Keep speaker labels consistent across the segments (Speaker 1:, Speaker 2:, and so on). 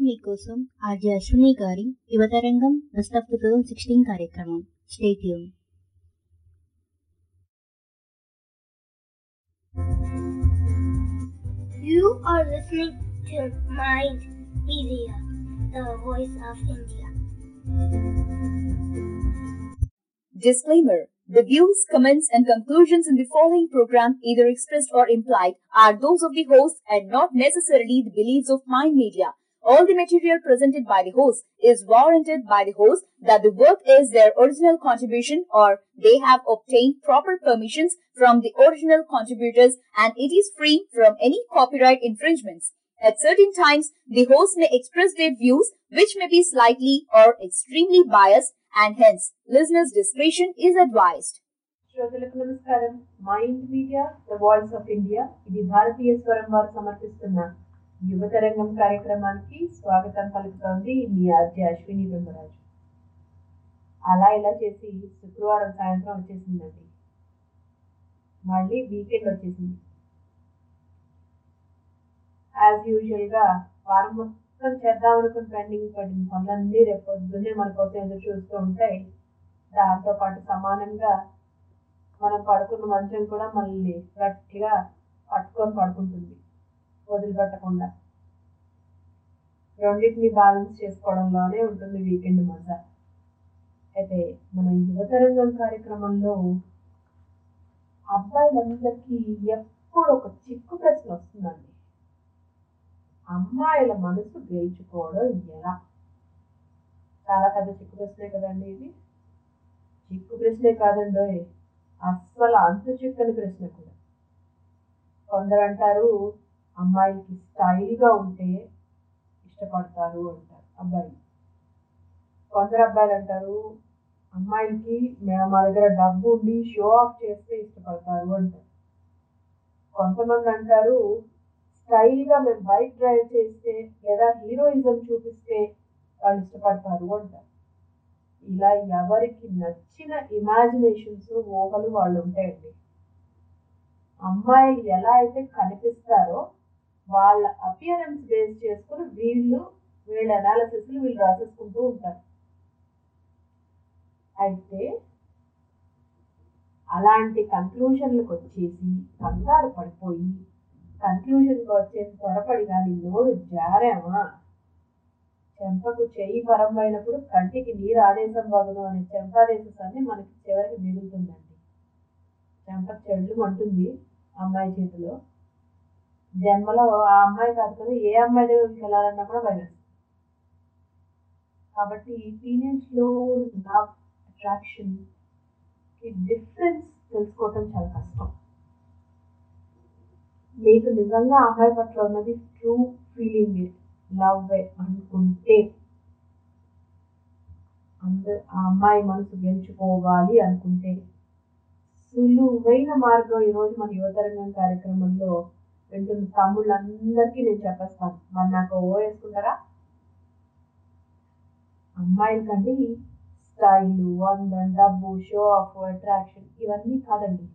Speaker 1: మీకోసం ఆర్జే అశ్విని గారి Yuvatarangam best of two thousand sixteen కార్యక్రమం stay tuned
Speaker 2: You are listening to Mind Media, the voice of India.
Speaker 3: Disclaimer The views, comments, and conclusions in the following program, either expressed or implied, are those of the host and not necessarily the beliefs of Mind Media. All the material presented by the host is warranted by the host that the work is their original contribution or they have obtained proper permissions from the original contributors and it is free from any copyright infringements. At certain times, the host may express their views which may be slightly or extremely biased and hence listeners' discretion is advised.
Speaker 4: శ్రోతలకు నమస్కారం Mind Media the voice of India ఇది భారతీయ స్వరం వారు సమర్పిస్తున్న యువతరంగం కార్యక్రమానికి స్వాగతం పలుకుతోంది మీ ఆర్జే అశ్విని బ్రహ్మరాజు అలా ఇలా చేసి శుక్రవారం సాయంత్రం వచ్చేసిందండి మళ్ళీ వీకెండ్ వచ్చేసింది యాజ్ యూజువల్ గా వారం మొత్తం చేద్దాం అనుకుని పెండింగ్ పడిన పనులన్నీ రేపు పొద్దున్నే మన కోసం ఎదురు చూస్తూ ఉంటాయి దాంతో పాటు సమానంగా మనం పడుకున్న మంచం కూడా మనల్ని గట్టిగా పట్టుకొని పడుకుంటుంది వదిలిపెట్టకుండా రెండింటిని బ్యాలెన్స్ చేసుకోవడంలోనే ఉంటుంది వీకెండ్ మజా అయితే మన యువతరంగం కార్యక్రమంలో అబ్బాయిలందరికీ ఎప్పుడు ఒక చిక్కు ప్రశ్న వస్తుందండి అమ్మాయిల మనసు గెలుచుకోవడం ఎలా చాలా పెద్ద చిక్కు ప్రశ్నే కదండి ఇది చిక్కు ప్రశ్నే కాదండి అస్సలు అంతు చిక్కని ప్రశ్న కూడా కొందరు అంటారు అమ్మాయికి స్టైల్గా ఉంటే ఇష్టపడతారు అంటారు అబ్బాయి కొందరు అబ్బాయిలు అంటారు అమ్మాయిలకి మే- మా దగ్గర డబ్బు ఉండి షో ఆఫ్ చేస్తే ఇష్టపడతారు అంటారు కొంతమంది అంటారు స్టైల్గా మేము బైక్ డ్రైవ్ చేస్తే లేదా హీరోయిజం చూపిస్తే వాళ్ళు ఇష్టపడతారు అంటారు ఇలా ఎవరికి నచ్చిన ఇమాజినేషన్స్ ఊహలు వాళ్ళు ఉంటాయండి అమ్మాయిలు ఎలా అయితే కనిపిస్తారో వాళ్ళ అపియరెన్స్ బేస్ చేసుకుని వీళ్ళు వీళ్ళ అనాలిసిస్లు వీళ్ళు రాసేసుకుంటూ ఉంటారు అయితే అలాంటి కన్క్లూషన్లకు వచ్చేసి కంగారు పడిపోయి కన్క్లూషన్కి వచ్చేసి త్వరపడి కానీ నోరు జారామా చెంపకు చెయ్యి పరమైనప్పుడు కంటికి నీరు ఆదేశం బాగును అనే చెంపాదేశాన్ని మనకి చివరికి మిగులుతుందండి చెంప చెళ్ళు అంటుంది అమ్మాయి చేతిలో జన్మలో ఆ అమ్మాయి కాదు కదా ఏ అమ్మాయి దగ్గరికి వెళ్ళాలన్నా కూడా భయం వేస్తుంది. కాబట్టి టీనేజ్ లో లవ్ అట్రాక్షన్ ఈ డిఫరెన్స్ తెలుసుకోవటం చాలా కష్టం మీకు నిజంగా ఆ అమ్మాయి పట్ల ఉన్నది ట్రూ ఫీలింగ్ లవ్ అనుకుంటే అందరు ఆ అమ్మాయి మనసు గెలుచుకోవాలి అనుకుంటే సులువైన మార్గం ఈరోజు మన యువతరంగం కార్యక్రమంలో వింటున్న తమ్ముళ్ళందరికీ నేను చెప్పేస్తాను మరి నాకు ఓ వేసుకుంటారా అమ్మాయిలకండి స్టైల్ అందం డబ్బు షో ఆఫ్ అట్రాక్షన్ ఇవన్నీ కాదండి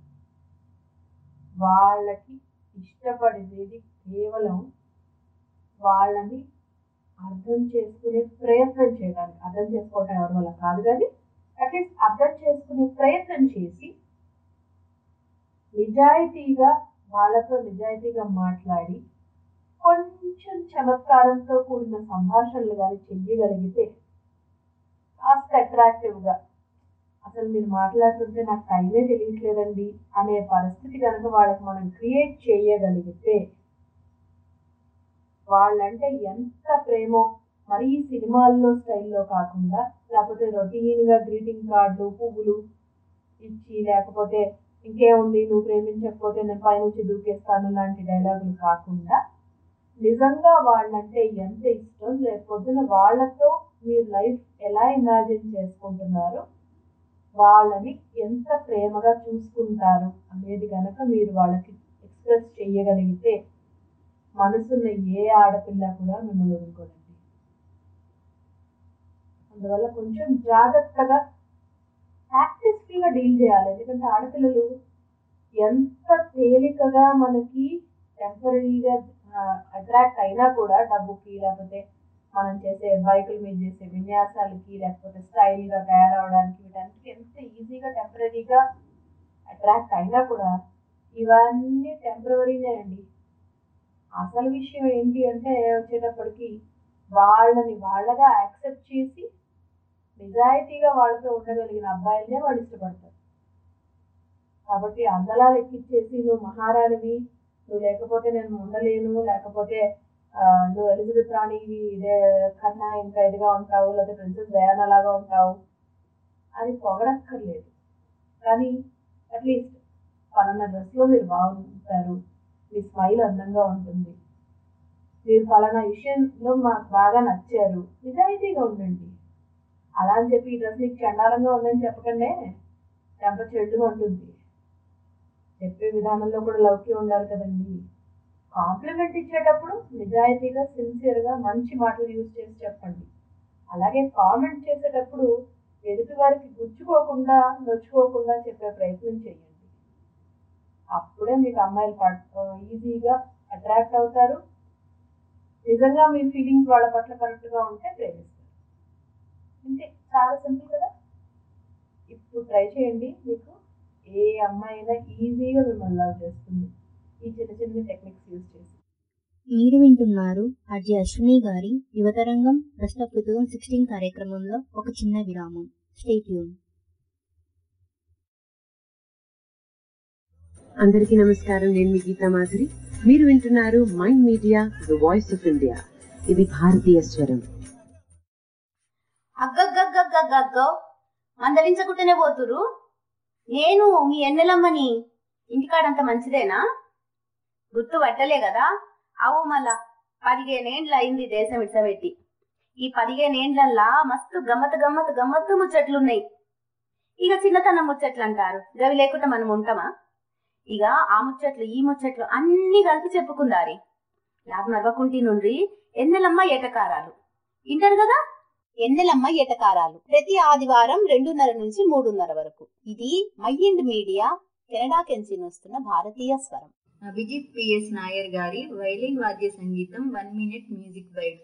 Speaker 4: వాళ్ళకి ఇష్టపడేది కేవలం వాళ్ళని అర్థం చేసుకునే ప్రయత్నం చేయడానికి అర్థం చేసుకోవటం ఎవరి వల్ల కాదు కానీ అట్లీస్ట్ అర్థం చేసుకునే ప్రయత్నం చేసి నిజాయితీగా వాళ్ళతో నిజాయితీగా మాట్లాడి కొంచెం చమత్కారంతో కూడిన సంభాషణలు కానీ చెయ్యగలిగితే కాస్త అట్రాక్టివ్గా అసలు మీరు మాట్లాడుతుంటే నాకు టైమే తెలియట్లేదండి అనే పరిస్థితి కనుక వాళ్ళకి మనం క్రియేట్ చేయగలిగితే వాళ్ళంటే ఎంత ప్రేమో మరీ సినిమాల్లో స్టైల్లో కాకుండా లేకపోతే రొటీన్గా గ్రీటింగ్ కార్డులు పువ్వులు ఇచ్చి లేకపోతే ఇంకేముంది నువ్వు ప్రేమించకపోతే నేను పైనుంచి దూకేస్తాను లాంటి డైలాగులు కాకుండా నిజంగా వాళ్ళంటే ఎంత ఇష్టం రేపు పొద్దున వాళ్ళతో మీరు లైఫ్ ఎలా ఇమాజిన్ చేసుకుంటున్నారో వాళ్ళని ఎంత ప్రేమగా చూసుకుంటారు అనేది కనుక మీరు వాళ్ళకి ఎక్స్ప్రెస్ చేయగలిగితే మనసున్న ఏ ఆడపిల్ల కూడా మిమ్మల్ని వదులుకోదండి అందువల్ల కొంచెం జాగ్రత్తగా ప్రాక్టిస్ఫుల్ గా డీల్ చేయాలి ఎందుకంటే ఆడపిల్లలు ఎంత తేలికగా మనకి టెంపరీగా అట్రాక్ట్ అయినా కూడా డబ్బుకి లేకపోతే మనం చేసే బైకుల మీద చేసే విన్యాసాలకి లేకపోతే స్టైల్గా తయారవడానికి వీటన్నిటికీ ఎంత ఈజీగా టెంపరీగా అట్రాక్ట్ అయినా కూడా ఇవన్నీ టెంపరీనే అండి అసలు విషయం ఏంటి అంటే వచ్చేటప్పటికి వాళ్ళని వాళ్ళగా యాక్సెప్ట్ చేసి నిజాయితీగా వాళ్ళతో ఉండగలిగిన అబ్బాయిలనే వాళ్ళు ఇష్టపడతారు కాబట్టి అందలాలు ఎక్కిచ్చేసి నువ్వు మహారాణివి నువ్వు లేకపోతే నేను ఉండలేను లేకపోతే ఆ, నువ్వు ఎలిజబెత్ రాణివి ఇదే కన్నా ఇంకా ఇదిగా ఉంటావు లేకపోతే ప్రిన్సెస్ డయానా లాగా ఉంటావు అది పొగడక్కర్లేదు కానీ అట్లీస్ట్ పలానా డ్రెస్లో మీరు బాగుంటారు మీ స్మైల్ అందంగా ఉంటుంది మీరు పలానా విషయంలో మాకు బాగా నచ్చారు నిజాయితీగా ఉండండి అలా అని చెప్పి ఈ డ్రెస్ నీకు చండాలంగా ఉందని చెప్పకండే టెంపర్ చెడ్డుగా ఉంటుంది చెప్పే విధానంలో కూడా లౌకి ఉండాలి కదండి కాంప్లిమెంట్ ఇచ్చేటప్పుడు నిజాయితీగా సిన్సియర్గా మంచి మాటలు యూజ్ చేసి చెప్పండి అలాగే కామెంట్ చేసేటప్పుడు ఎదుటి వారికి గుచ్చుకోకుండా నొచ్చుకోకుండా చెప్పే ప్రయత్నం చేయండి అప్పుడే మీకు అమ్మాయిలు పట్ ఈజీగా అట్రాక్ట్ అవుతారు నిజంగా మీ ఫీలింగ్స్ వాళ్ళ పట్ల కరెక్ట్గా ఉంటే ప్రేమిస్తారు అంతే చాలా సింపుల్ కదా ఇప్పుడు ట్రై చేయండి మీకు ఏ అమ్మాయి అయినా ఈజీగా మిమ్మల్ని లవ్ చేస్తుంది ఈ చిన్న చిన్న టెక్నిక్స్ యూజ్ చేసి
Speaker 1: మీరు వింటున్నారు ఆర్జే అశ్విని గారి Yuvatarangam best of two thousand sixteen కార్యక్రమంలో ఒక చిన్న విరామం స్టేట్ యూన్
Speaker 5: అందరికీ నమస్కారం నేను మీ గీతా మాధురి మీరు వింటున్నారు Mind Media the voice of India ఇది భారతీయ స్వరం
Speaker 6: అగ్గగ్గగ్గగ్గగ్గో మందలించకుంటేనే పోతురు నేను మీ ఎన్నెలమ్మని ఇంటికాడంత మంచిదేనా గుర్తు పట్టలే కదా అవు మళ్ళా పదిహేనేండ్లు అయింది దేశం ఇడ్సబెట్టి ఈ పదిహేనేండ్లల్లా మస్తు గమ్మత్ గమ్మత్ గమ్మత్తు ముచ్చట్లున్నాయి ఇక చిన్నతనం ముచ్చట్లు అంటారు గవి లేకుండా మనం ఉంటామా ఇక ఆ ముచ్చట్లు ఈ ముచ్చట్లు అన్ని కలిపి చెప్పుకుందారి యాద్ మరవకుంటి నుండి ఎన్నెలమ్మ ఏటకారాలు ఇంటారు కదా ఎన్నెలమ్మ ఎటకారాలు ప్రతి ఆదివారం రెండున్నర నుంచి మూడున్నర వరకు ఇది మైండ్ మీడియా కెనడా కెన్సిన్ వస్తున్న భారతీయ స్వరం
Speaker 7: అభిజిత్ పిఎస్ నాయర్ గారి వైలిన్ వాద్య సంగీతం వన్ మినిట్ మ్యూజిక్ బైట్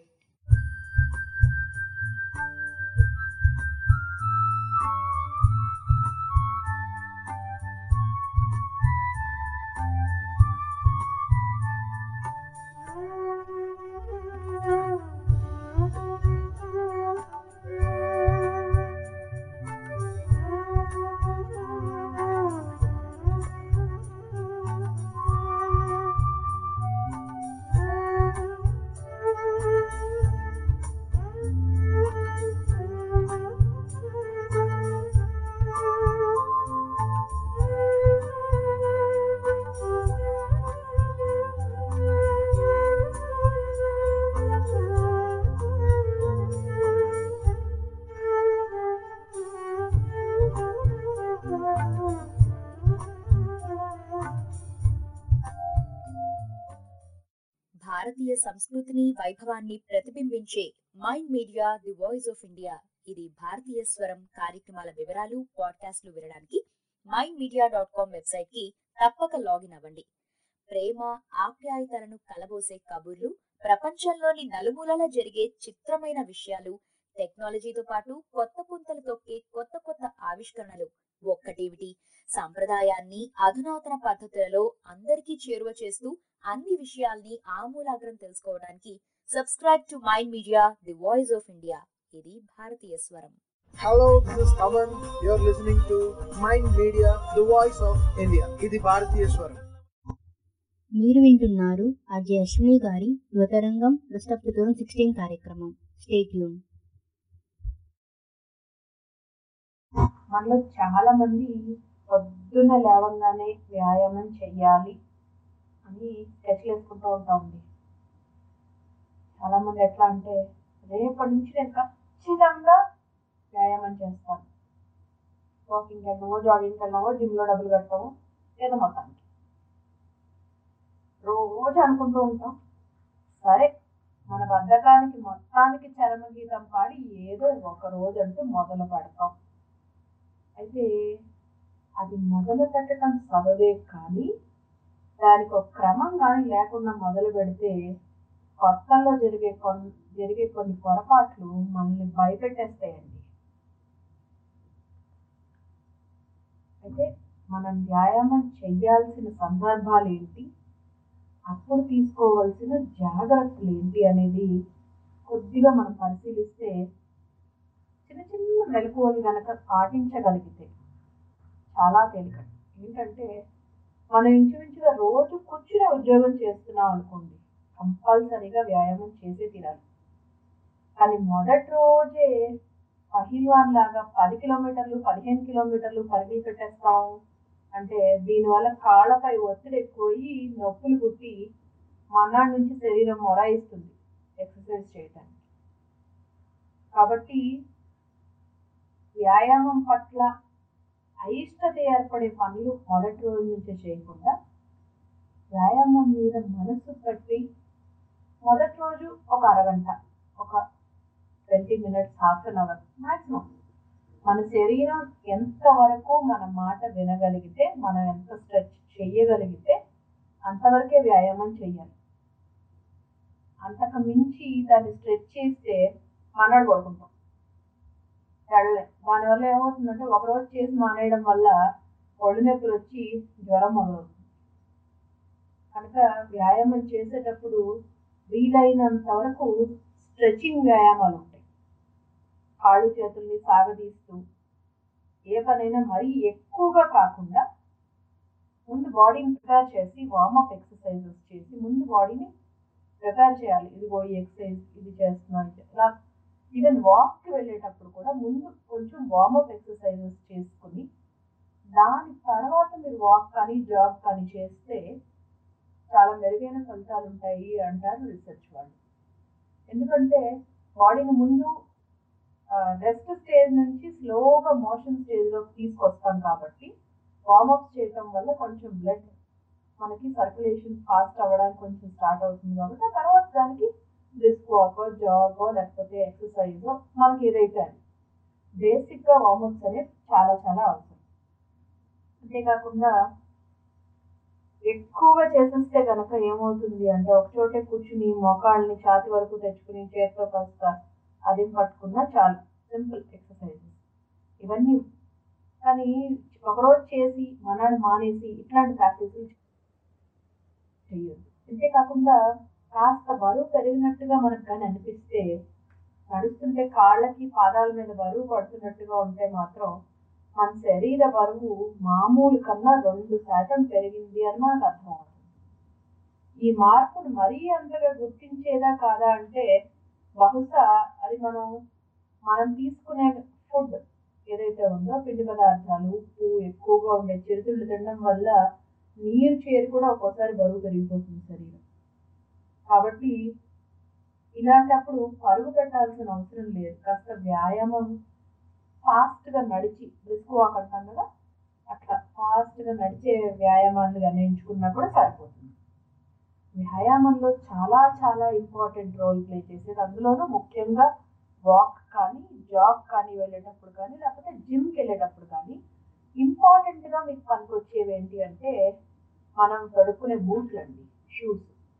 Speaker 3: భారతీయ సంస్కృతిని వైభవాన్ని ప్రతిబింబించే Mind Media the voice of India ఇది భారతీయ స్వరం కార్యక్రమాల వివరాలు పాడ్కాస్ట్లు వినడానికి Mind Media dot com website కి తప్పక లాగిన్ అవ్వండి ప్రేమ ఆప్యాయతలను కలబోసే కబుర్లు ప్రపంచంలోని నలుమూలల జరిగే చిత్రమైన విషయాలు టెక్నాలజీతో పాటు కొత్త పుంతలు తొక్కే కొత్త కొత్త ఆవిష్కరణలు ఒక్కటేమిటి సంప్రదాయాన్ని అధునాతన పద్ధతులలో అందరికీ చేరువ చేస్తూ అన్ని విషయాల్ని ఆమూలాగ్రం తెలుసుకోవడానికి subscribe to Mind Media the voice of India ఇది భారతీయ స్వరం
Speaker 8: Hello, this is Taman. You're listening to Mind Media, the voice of India. ఇది భారతీయ స్వరం
Speaker 1: మీరు వింటున్నారు ఆర్జే అశ్విని గారి Yuvatarangam best of two thousand sixteen కార్యక్రమం స్టేట్ యూన్
Speaker 4: మనలో చాలా మంది పొద్దున్న లేవగానే వ్యాయామం చెయ్యాలి అని స్కెచ్లు వేసుకుంటూ ఉంటామండి చాలా మంది ఎట్లా అంటే రేపటి నుంచి నేను ఖచ్చితంగా వ్యాయామం చేస్తాను వాకింగ్ వెళ్ళినామో జాగింగ్కి వెళ్ళినామో జిమ్లో డబ్బులు కట్టాము ఏదో మొత్తానికి రోజు అనుకుంటూ ఉంటాం సరే మన బద్ధకానికి మొత్తానికి చరమగీతం పాడి ఏదో ఒక రోజు అంటూ మొదలు పెడతాం అయితే అది మొదలు పెట్టడం సబబే కానీ దానికి ఒక క్రమం కానీ లేకుండా మొదలు పెడితే కొత్తల్లో జరిగే కొన్ని జరిగే కొన్ని పొరపాట్లు మనల్ని భయపెట్టేస్తాయండి అయితే మనం వ్యాయామం చేయాల్సిన సందర్భాలు ఏంటి అప్పుడు తీసుకోవాల్సిన జాగ్రత్తలు ఏంటి అనేది కొద్దిగా మనం పరిశీలిస్తే చిన్న చిన్న మెలకువలు కనుక పాటించగలిగితే చాలా తేలిక ఏంటంటే మనం ఇంచుమించుగా రోజు కూర్చునే ఉద్యోగం చేస్తున్నాం అనుకోండి కంపల్సరీగా వ్యాయామం చేసే తీరాలి కానీ మొదటి రోజే పహిల్వాన్ లాగా పది కిలోమీటర్లు పదిహేను కిలోమీటర్లు పరుగులు పెట్టేస్తాం అంటే దీనివల్ల కాళ్ళపై ఒత్తిడి ఎక్కువయి నొప్పులు పుట్టి మన్నాడు నుంచి శరీరం మొరాయిస్తుంది ఎక్సర్సైజ్ చేయటానికి కాబట్టి వ్యాయామం పట్ల అయిష్టత ఏర్పడే పనులు మొదటి రోజు నుంచే చేయకుండా వ్యాయామం మీద మనసు పెట్టి మొదటి రోజు ఒక అరగంట ఒక twenty minutes half an hour maximum మన శరీరం ఎంతవరకు మన మాట వినగలిగితే మనం ఎంత స్ట్రెచ్ చేయగలిగితే అంతవరకే వ్యాయామం చేయాలి అంతకు మించి దాన్ని స్ట్రెచ్ చేస్తే మనాడు పడుకుంటాం వెళ్ళలేం దానివల్ల ఏమవుతుందంటే ఒకరోజు చేసి మానేయడం వల్ల ఒళ్ళు నొప్పులు వచ్చి జ్వరం మొదలవుతుంది కనుక వ్యాయామం చేసేటప్పుడు వీలైనంత వరకు స్ట్రెచింగ్ వ్యాయామాలు ఉంటాయి కాళ్ళు చేతుల్ని సాగదీస్తూ ఏ పనైనా మరీ ఎక్కువగా కాకుండా ముందు బాడీని ప్రిపేర్ చేసి వార్మప్ ఎక్సర్సైజెస్ చేసి ముందు బాడీని ప్రిపేర్ చేయాలి ఇది పోయి ఎక్సర్సైజ్ ఇది చేస్తున్నాం ఇలా ఈవెన్ వాక్కి వెళ్ళేటప్పుడు కూడా ముందు కొంచెం వార్మప్ ఎక్సర్సైజెస్ చేసుకుని దాని తర్వాత మీరు వాక్ కానీ జాబ్ కానీ చేస్తే చాలా మెరుగైన ఫలితాలు ఉంటాయి అంటారు రీసెర్చ్ వాళ్ళు ఎందుకంటే బాడీని ముందు రెస్ట్ స్టేజ్ నుంచి స్లోగా మోషన్ స్టేజ్లోకి తీసుకొస్తాం కాబట్టి వార్మప్స్ చేయటం వల్ల కొంచెం బ్లడ్ మనకి సర్క్యులేషన్ ఫాస్ట్ అవ్వడానికి కొంచెం స్టార్ట్ అవుతుంది కాబట్టి ఆ తర్వాత దానికి బ్రిస్క్ వాక్ జాగ్ లేకపోతే ఎక్సర్సైజ్ మనకి ఏదైతే అది బేసిక్గా వార్మప్స్ అనేది చాలా చాలా అవసరం అంతేకాకుండా ఎక్కువగా చేసేస్తే కనుక ఏమవుతుంది అంటే ఒక చోటే కూర్చుని మోకాళ్ళని ఛాతి వరకు తెచ్చుకుని చేతితో కాస్త అది పట్టుకున్నా చాలు సింపుల్ ఎక్సర్సైజెస్ ఇవన్నీ కానీ ఒకరోజు చేసి మనాడు మానేసి ఇట్లాంటి ప్రాక్టీసులు చెయ్యొద్దు అంతేకాకుండా కాస్త బరువు పెరిగినట్టుగా మనకు కానీ అనిపిస్తే నడుస్తుంటే కాళ్ళకి పాదాల మీద బరువు పడుతున్నట్టుగా ఉంటే మాత్రం మన శరీర బరువు మామూలు కన్నా రెండు శాతం పెరిగింది అని మనకు అర్థమవుతుంది ఈ మార్పును మరీ అంతగా గుర్తించేదా కాదా అంటే బహుశా అది మనం మనం తీసుకునే ఫుడ్ ఏదైతే ఉందో పిండి పదార్థాలు ఉప్పు ఎక్కువగా ఉండే చిరుతిళ్ళు తినడం వల్ల నీరు చేరి కూడా ఒక్కోసారి బరువు పెరిగిపోతుంది శరీరం కాబట్టి ఇలాంటప్పుడు పరుగు పెట్టాల్సిన అవసరం లేదు కాస్త వ్యాయామం ఫాస్ట్గా నడిచి బ్రిస్క్ వాక్ అంటాం కదా అట్లా ఫాస్ట్గా నడిచే వ్యాయామాన్ని కానీ ఎంచుకున్నా కూడా సరిపోతుంది వ్యాయామంలో చాలా చాలా ఇంపార్టెంట్ రోల్ ప్లే చేసేది అందులోనూ ముఖ్యంగా వాక్ కానీ జాగ్ కానీ వెళ్ళేటప్పుడు కానీ లేకపోతే జిమ్కి వెళ్ళేటప్పుడు కానీ ఇంపార్టెంట్గా మీకు పనికొచ్చేవి ఏంటి అంటే మనం తొడుక్కునే బూట్లు అండి షూస్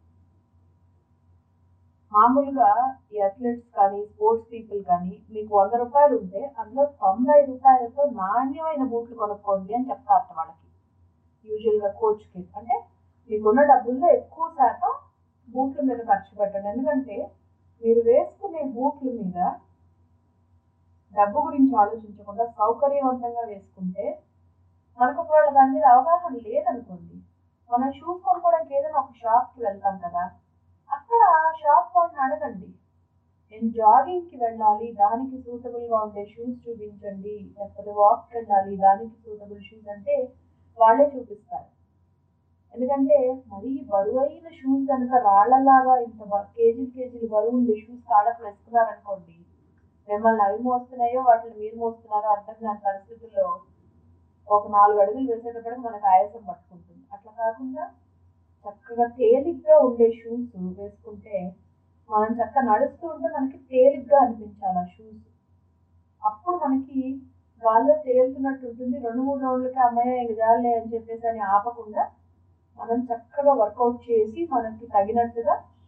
Speaker 4: మామూలుగా ఈ అథ్లెట్స్ కానీ స్పోర్ట్స్ పీపుల్ కానీ మీకు వంద రూపాయలు ఉంటే అందులో తొంభై రూపాయలతో నాణ్యమైన బూట్లు కొనుక్కోండి అని చెప్తారట వాళ్ళకి యూజువల్గా కోచ్కి అంటే మీకున్న డబ్బుల్లో ఎక్కువ శాతం బూట్ల మీద ఖర్చు పెట్టండి ఎందుకంటే మీరు వేసుకునే బూట్ల మీద డబ్బు గురించి ఆలోచించకుండా సౌకర్యవంతంగా వేసుకుంటే మనకు ఒకవేళ దాని మీద అవగాహన లేదనుకోండి మనం షూస్ కొనుక్కోవడానికి ఏదైనా ఒక షాప్కి వెళ్తాం కదా అక్కడ షాప్ వాళ్ళని అడగండి నేను జాగింగ్కి వెళ్ళాలి దానికి సూటబుల్గా ఉండే షూస్ చూపించండి లేకపోతే వాక్కి వెళ్ళాలి దానికి సూటబుల్ షూస్ అంటే వాళ్ళే చూపిస్తారు ఎందుకంటే మరీ బరువైన షూస్ కనుక రాళ్లలాగా ఇంత కేజీలు కేజీలు బరువు ఉండే షూస్ కాళ్ళకు వేసుకున్నారనుకోండి మిమ్మల్ని అవి మోస్తున్నాయో వాటిని మీరు మోస్తున్నారో అర్థం కాని పరిస్థితుల్లో ఒక నాలుగు అడుగులు వేసేటప్పటికి మనకు ఆయాసం పట్టుకుంటుంది అట్లా కాకుండా చక్కగా తేలిగ్గా ఉండే షూస్ వేసుకుంటే మనం చక్కగా నడుస్తూ ఉంటే మనకి తేలిగ్గా అనిపించాలి ఆ షూస్ అప్పుడు మనకి గాల్లో తేలుతున్నట్టు ఉంటుంది రెండు మూడు రోజులకి అమ్మాయి ఇంక జాలే అని చెప్పేసి అని ఆపకుండా మనం చక్కగా వర్కౌట్ చేసి మనకి తగినట్టుగా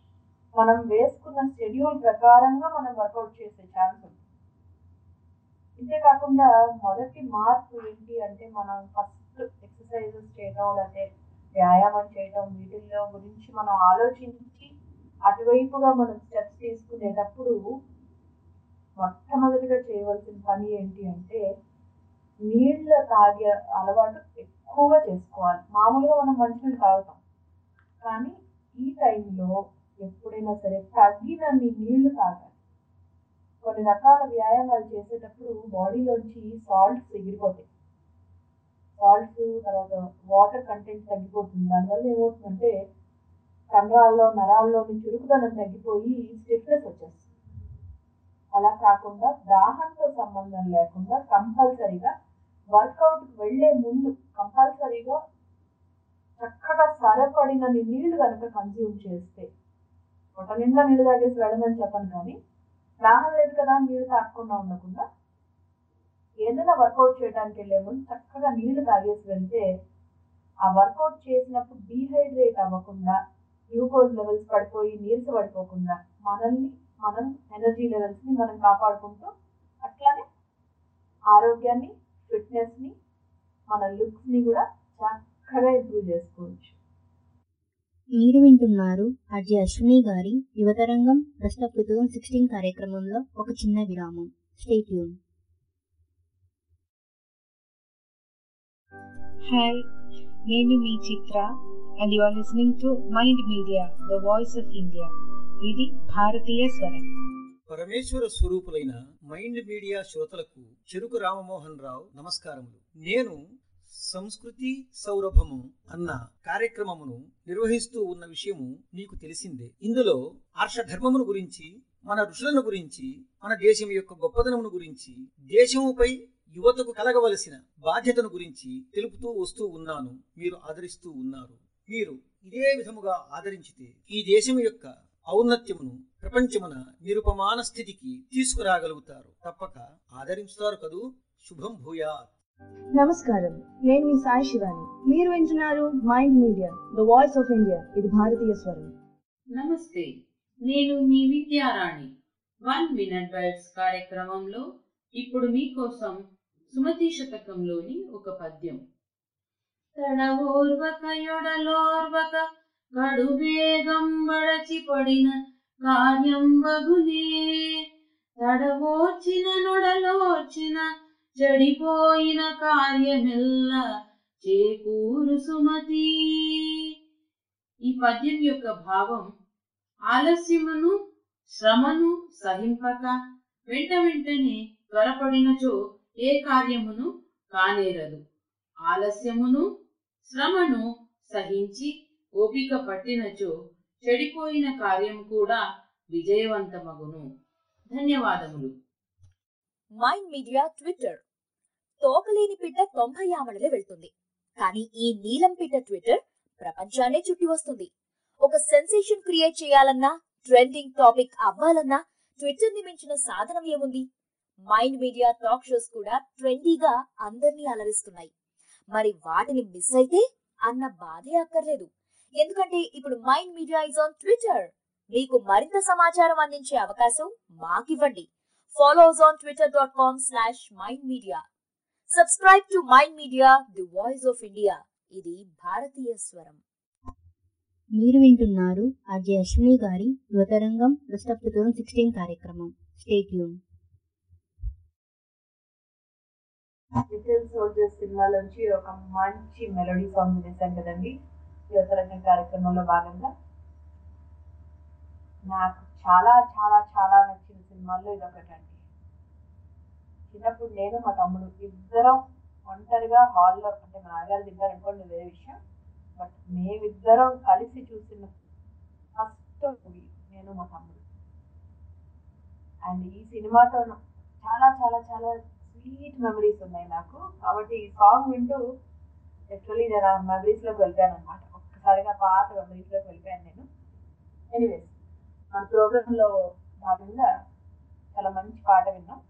Speaker 4: మనం వేసుకున్న షెడ్యూల్ ప్రకారంగా మనం వర్కౌట్ చేసే ఛాన్స్ ఉంది ఇంతేకాకుండా మొదటి మార్పు ఏంటి అంటే మనం ఫస్ట్ ఎక్సర్సైజెస్ చేయడం లేకపోతే వ్యాయామం చేయడం వీటిల్లో గురించి మనం ఆలోచించి అటువైపుగా మనం స్టెప్స్ తీసుకునేటప్పుడు మొట్టమొదటిగా చేయవలసిన పని ఏంటి అంటే నీళ్ళ తాగే అలవాటు ఎక్కువగా చేసుకోవాలి మామూలుగా మనం మంచినీళ్ళు తాగుతాం కానీ ఈ టైంలో ఎప్పుడైనా సరే తగ్గినన్ని నీళ్లు తాగాలి కొన్ని రకాల వ్యాయామాలు చేసేటప్పుడు బాడీలోంచి సాల్ట్స్ ఎగిరిపోతాయి సాల్ట్స్ తర్వాత వాటర్ కంటెంట్ తగ్గిపోతుంది దానివల్ల ఏమవుతుందంటే కండరాల్లో నరాల్లోని చురుకుదనం తగ్గిపోయి స్టిఫ్నెస్ వచ్చేస్తుంది అలా కాకుండా దాహంతో సంబంధం లేకుండా కంపల్సరీగా వర్కౌట్కి వెళ్ళే ముందు కంపల్సరీగా చక్కగా సరపడినన్ని నీళ్లు కనుక కన్జ్యూమ్ చేస్తే ఒక నిండా నీళ్ళు తాగేసి వెళ్ళమని చెప్పను కానీ దాహం లేదు కదా అని నీళ్ళు తాగకుండా ఉండకుండా ఏదైనా వర్కౌట్ చేయడానికి వెళ్ళే ముందు చక్కగా నీళ్లు తాగేసి వెళ్తే ఆ వర్కౌట్ చేసినప్పుడు డీహైడ్రేట్ అవ్వకుండా గ్లూకోజ్ లెవెల్స్ పడిపోయి నీరస పడిపోకుండా మనల్ని మనం ఎనర్జీ లెవెల్స్ని మనం కాపాడుకుంటూ అట్లానే ఆరోగ్యాన్ని ఫిట్నెస్ని మన లుక్స్ని కూడా చక్కగా ఇంప్రూవ్ చేసుకోవచ్చు
Speaker 1: మీరు వింటున్నారు అర్జీ అశ్విని గారి Yuvatarangam best of two thousand sixteen కార్యక్రమంలో ఒక చిన్న విరామం స్టేట్ యూన్
Speaker 9: హాయ్ నేను మీ Chitra and you are listening to Mind Media the voice of India ఇది భారతీయ స్వరం
Speaker 10: పరమేశ్వర స్వరూపులైన మైండ్ మీడియా శ్రోతలకు చెరుకు రామమోహన్ రావు నమస్కారములు నేను సంస్కృతి సౌరభము అన్న కార్యక్రమమును నిర్వహిస్తూ ఉన్న విషయము మీకు తెలిసిందే ఇందులో ఆర్షధర్మమును గురించి మన ఋషులను గురించి మన దేశం యొక్క గొప్పదనమును గురించి దేశముపై యువతకు కలగవలసిన బాధ్యతను గురించి తెలుపుతూ వస్తూ ఉన్నాను మీరు ఆదరిస్తూ ఉన్నారు మీరు ఇదే విధముగా ఆదరించితే ఈ దేశం యొక్క ఔన్నత్యమును ప్రపంచమున నిరుపమాన స్థితికి తీసుకురాగలుగుతారు తప్పక ఆదరించుతారు కదూ శుభం భూయాత్
Speaker 11: నమస్కారం నేను మీ సాయి శివాని మీరు వింటున్నారు Mind Media the voice of India ఇది భారతీయ స్వరం
Speaker 12: నమస్తే నేను మీ విద్యారాణి వన్ మినిట్ బైట్స్ కార్యక్రమంలో ఇప్పుడు మీకోసం సుమతి శతకంలోని ఒక పద్యం తడవోర్వక యొడలోర్వక కడువేగం బడచి పడిన కార్యం బగునే తడవోర్చిన నొడలోర్చిన చెడిపోయిన కార్యమెల్ల చేకూరు సుమతి ఈ పద్యం యొక్క భావం ఆలస్యమును శ్రమను సహింపక వెంట వెంటనే త్వరపడినచో ఏ కార్యమును కానేరదు ఆలస్యమును శ్రమను సహించి ఓపిక పట్టినచో చెడిపోయిన కార్యం కూడా విజయవంతమగును ధన్యవాదములు
Speaker 3: మైండ్ మీడియా ట్విట్టర్ తోకలేని పిట్ట తొంభై ఆమడలే వెళ్తుంది కానీ ఈ నీలం పిట్ట ట్విట్టర్ ప్రపంచాన్నే చుట్టి వస్తుంది ఒక సెన్సేషన్ క్రియేట్ చేయాలన్నా ట్రెండింగ్ టాపిక్ అవ్వాలన్నా ట్విట్టర్ ని మించిన సాధనం ఏముంది మైండ్ మీడియా టాక్ షోస్ కూడా ట్రెండీగా అందర్నీ అలరిస్తున్నాయి మరి వాటిని మిస్ అయితే అన్న బాధే అక్కర్లేదు ఎందుకంటే ఇప్పుడు Mind Media is on Twitter మీకు మరింత సమాచారం అందించే అవకాశం మాకివ్వండి follow us on Twitter dot com slash Mind Media subscribe to Mind Media the voice of India ఇది భారతీయ స్వరం
Speaker 1: మీరు వింటున్నారు ఆర్జే అశ్విని గారి Yuvatarangam best of two thousand sixteen కార్యక్రమం స్టేట్ యూన్
Speaker 4: లిటిల్ సోల్జర్స్ సినిమాలోంచి ఒక మంచి మెలోడీ సాంగ్ వినేసాం కదండి యువతరంగం కార్యక్రమంలో భాగంగా నాకు చాలా చాలా చాలా నచ్చిన సినిమాల్లో ఇదొకటండి చిన్నప్పుడు నేను మా తమ్ముడు ఇద్దరం ఒంటరిగా హాల్లో అంటే మా నాన్నగారు దిగారు అనుకోండి వేరే విషయం బట్ మేమిద్దరం కలిసి చూసిన ఫస్ట్ మూవీ నేను మా తమ్ముడు అండ్ ఈ సినిమాతో చాలా చాలా చాలా స్వీట్ మెమరీస్ ఉన్నాయి నాకు కాబట్టి ఈ సాంగ్ వింటూ యాక్చువల్లీ నేను మెమరీస్లోకి వెళ్ళిపోయాను అనమాట ఒక్కసారిగా పాత మెమరీస్లోకి వెళ్ళిపోయాను నేను ఎనీవేస్ మన ప్రోగ్రాంలో భాగంగా చాలా మంచి పాట విన్నాం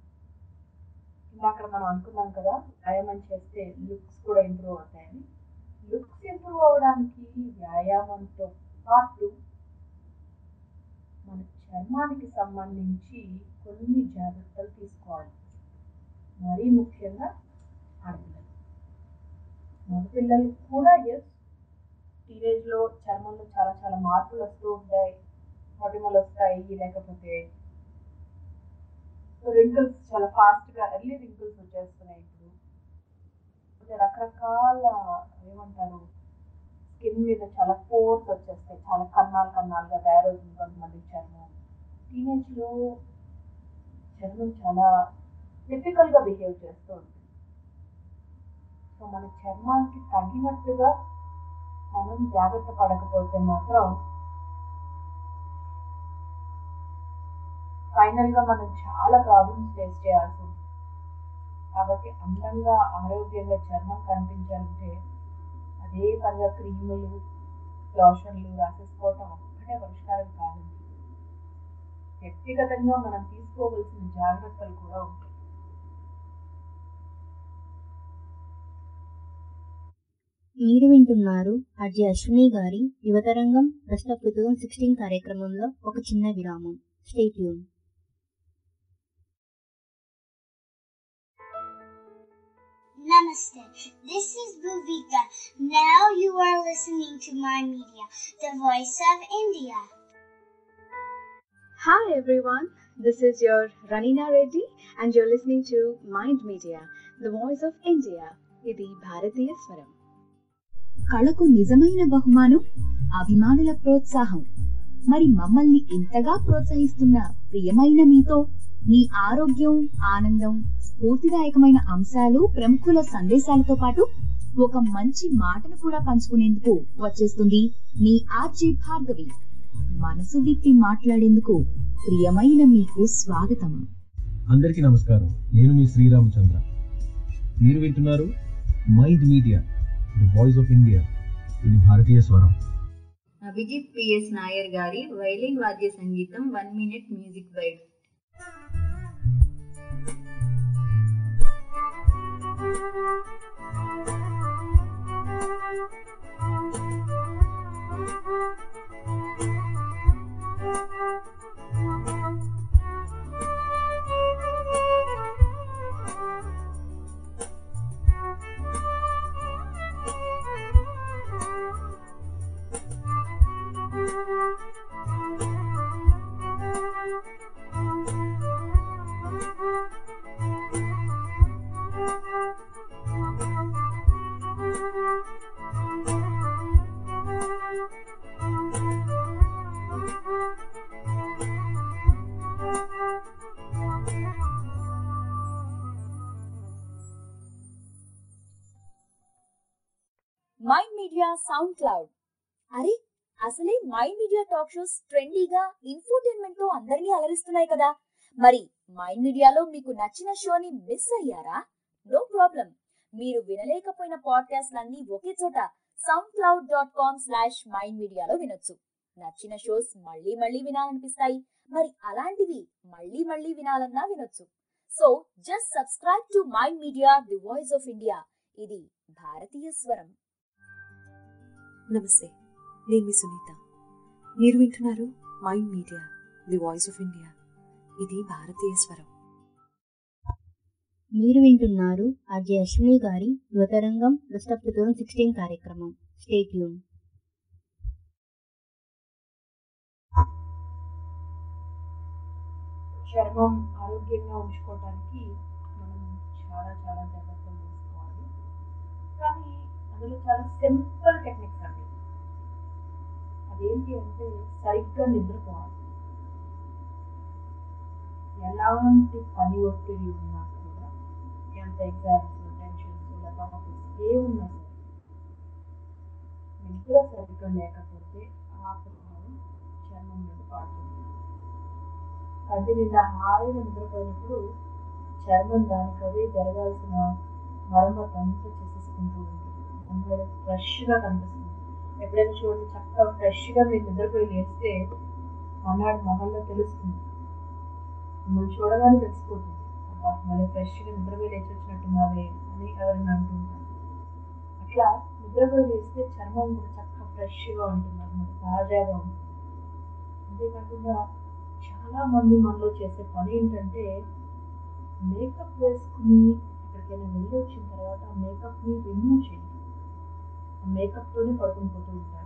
Speaker 4: ఇందాక మనం అనుకున్నాం కదా వ్యాయామం చేస్తే లుక్స్ కూడా ఇంప్రూవ్ అవుతాయని లుక్స్ ఇంప్రూవ్ అవడానికి వ్యాయామంతో పాటు మన చర్మానికి సంబంధించి కొన్ని జాగ్రత్తలు తీసుకోవాలి మరీ ముఖ్యంగా ఆడపిల్లలు మగపిల్లలు కూడా ఎస్ టీనేజ్లో చర్మంలో చాలా చాలా మార్పులు వస్తూ ఉంటాయి మొటిమలు వస్తాయి లేకపోతే రింకిల్స్ చాలా ఫాస్ట్గా ఎర్లీ రింకిల్స్ వచ్చేస్తున్నాయి ఇప్పుడు అంటే రకరకాల ఏమంటారు స్కిన్ మీద చాలా పోర్స్ వచ్చేస్తాయి చాలా కన్నాలు కన్నాలుగా తయారవుతుంది కొంతమంది చర్మం టీనేజ్లో చర్మం చాలా టిపికల్గా బిహేవ్ చేస్తూ ఉంటుంది సో మన చర్మానికి తగినట్టుగా మనం జాగ్రత్త పడకపోతే మాత్రం ఫైనల్ గా మనం చాలా ప్రాబ్లమ్స్ ఫేస్ చేయాల్సి ఉంది కాబట్టి అందంగా ఆరోగ్యంగా చర్మం కనిపించాలంటే అదే పనిగా క్రీములు లోషన్లు రాసేసుకోవటం ఒక్కటే పరిష్కారం కాదండి వ్యక్తిగతంగా మనం తీసుకోవలసిన జాగ్రత్తలు కూడా ఉంటాయి
Speaker 1: మీరు వింటున్నారు అజయ్ అశ్విని గారి Yuvatarangam best of two thousand sixteen కార్యక్రమంలో ఒక చిన్న విరామం స్టేట్ యూన్
Speaker 2: Namaste. This is Bhuvika. Now you are listening to my media, the voice of India.
Speaker 13: Hi everyone, this is your Ranina Reddy and you're listening to Mind Media, the voice of India. ఇది భారతీయ స్వరం
Speaker 3: కళకు నిజమైన బహుమానం అభిమానుల ప్రోత్సాహం మరి మమ్మల్ని ఇంతగా ప్రోత్సహిస్తున్న ప్రియమైన మీతో మీ ఆరోగ్యం ఆనందం స్ఫూర్తిదాయకమైన అంశాలు ప్రముఖుల సందేశాలతో పాటు ఒక మంచి మాటను కూడా పంచుకునేందుకు వచ్చేస్తుంది మీ ఆర్జే భార్గవి మనసు విప్పి మాట్లాడేందుకు ప్రియమైన మీకు స్వాగతం
Speaker 14: అందరికీ నమస్కారం నేను మీ శ్రీరామచంద్ర మీరు వింటున్నారు Mind Media the voice of India ఇది భారతీయ స్వరం
Speaker 7: అభిజిత్ పిఎస్ నాయర్ గారి వైలిన్ వాద్య సంగీతం one minute music bite
Speaker 3: Mind Media SoundCloud అరే అసలే మైండ్ మీడియా టాక్ షోస్ ట్రెండీగా ఇన్ఫోటైన్మెంట్ తో అందరినీ అలరిస్తున్నాయి కదా మరి మైండ్ మీడియాలో మీకు నచ్చిన షోని మిస్ అయ్యారా నో ప్రాబ్లం మీరు వినలేకపోయిన పాడ్కాస్ట్లన్నీ ఒకే చోట SoundCloud dot com slash Mind మీడియాలో వినొచ్చు నచ్చిన షోస్ మళ్ళీ మళ్ళీ వినాలనిపిస్తాయి మరి అలాంటివి మళ్ళీ మళ్ళీ వినాలన్నా వినొచ్చు so just subscribe to Mind Media the voice of India ఇది భారతీయ స్వరం
Speaker 5: నమస్తే నేను మీ సునీత మీరు వింటున్నారు Mind Media the voice of India ఇది భారతీయ స్వరం
Speaker 1: మీరు వింటున్నారు అజయ్ అశ్విని గారి Yuvatarangam best of two thousand sixteen కార్యక్రమం స్టేట్ యూన్
Speaker 4: చర్మం ఆరోగ్యంగా ఉంచుకోవడానికి మనం చాలా చాలా జాగ్రత్తలు తీసుకోవాలి కానీ అందులో చాలా సింపుల్ టెక్నిక్స్ అండి అదేంటి అంటే సరిగ్గా నిద్రపోవాలి ఎలాంటి పని ఒత్తిడి ఉన్నా కూడా ఎంత ఎగ్జామ్స్ టెన్షన్స్ లేదా ఆఫీస్ ఏ ఉన్నా సరే నిద్ర సరిగ్గా లేకపోతే ఆ ప్రభావం చర్మం మీద పడుతుంది కంటి నిండా హాయిగా నిద్రపోయినప్పుడు చర్మం దానికి అదే జరగాల్సిన మరమ్మతు అంతా చేసేసుకుంటూ ఉంటుంది అందువల్ల ఫ్రెష్గా కనిపిస్తుంది ఎప్పుడైనా చూడండి చక్కగా ఫ్రెష్గా మీరు నిద్రపోయి లేస్తే మన్నాడు మొహంలో తెలుస్తుంది మిమ్మల్ని చూడగానే తెలిసిపోతుంది అబ్బా మళ్ళీ ఫ్రెష్గా నిద్రపోయి లేచి వచ్చినట్టున్నావే అని ఎవరైనా అంటుంటారు అట్లా నిద్రపోయి లేస్తే చర్మం కూడా చక్కగా ఫ్రెష్గా ఉంటుంది అన్నమాట తాజాగా ఉంటుంది అంతేకాకుండా చాలా మంది మనలో చేసే పని ఏంటంటే మేకప్ వేసుకుని ఎక్కడికైనా వెళ్ళి వచ్చిన తర్వాత ఆ మేకప్ని రిమూవ్ చేయండి ఆ మేకప్తోనే పడుకుని పోతూ ఉంటారు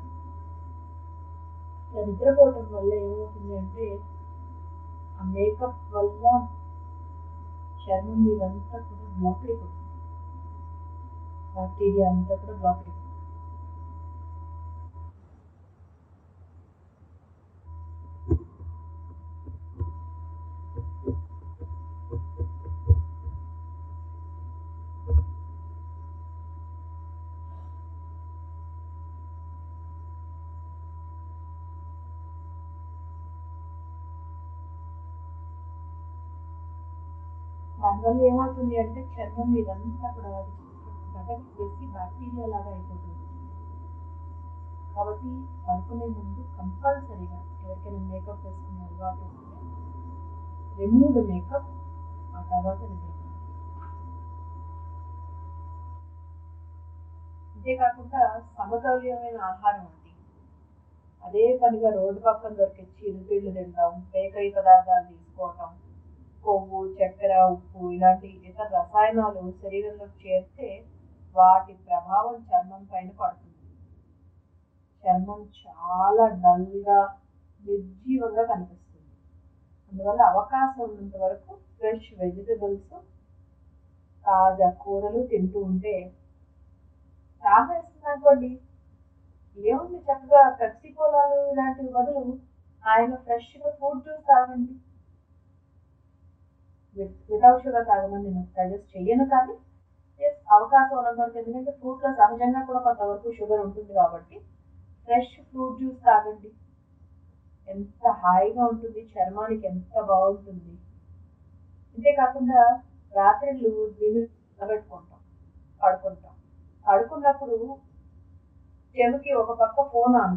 Speaker 4: ఇలా నిద్రపోవటం వల్ల ఏమవుతుంది అంటే ఆ మేకప్ వల్ల చర్మం మీదంతా కూడా బ్లాక్ అయిపోతుంది బ్యాక్టీరియా అంతా కూడా బ్లాక్ అయిపోతుంది దానివల్ల ఏమవుతుంది అంటే చర్మం మీదంతా కూడా అది గడ్డకి వేసి బ్యాక్టీరియా లాగా అయిపోతుంది కాబట్టి పడుకునే ముందు కంపల్సరీగా ఎవరికైనా మేకప్ వేసుకునే అలవాటు ఉంటే రిమూవ్ మేకప్ ఆ తర్వాత నిద్రపోవాలి అంతేకాకుండా సమతౌల్యమైన ఆహారం అండి అదే పనిగా రోడ్డు పక్కన దొరికే చిరుతిళ్ళు తింటాం బేకరీ పదార్థాలు తీసుకోవటం కొవ్వు చక్కెర ఉప్పు ఇలాంటి ఇతర రసాయనాలు శరీరంలోకి చేరితే వాటి ప్రభావం చర్మం పైన పడుతుంది చర్మం చాలా డల్గా నిర్జీవంగా కనిపిస్తుంది అందువల్ల అవకాశం ఉన్నంత వరకు ఫ్రెష్ వెజిటబుల్స్ తాజా కూరలు తింటూ ఉంటే దాహం వేస్తుంది అనుకోండి ఏముంది చక్కగా పెప్సీ కోలాలు ఇలాంటివి బదులు ఆయన ఫ్రెష్గా ఫ్రూట్ జ్యూస్ తాగండి వితౌట్ షుగర్ తాగమని నేను సజెస్ట్ చెయ్యను కానీ ఎస్ అవకాశం ఉన్నంత వరకు ఎందుకంటే ఫ్రూట్లో సహజంగా కూడా కొంతవరకు షుగర్ ఉంటుంది కాబట్టి ఫ్రెష్ ఫ్రూట్ జ్యూస్ తాగండి ఎంత హాయిగా ఉంటుంది చర్మానికి ఎంత బాగుంటుంది అంతేకాకుండా రాత్రిళ్ళు దీన్ని పెట్టుకుంటాం పడుకుంటాం పడుకున్నప్పుడు చెవికి ఒక పక్క ఫోన్ ఆన్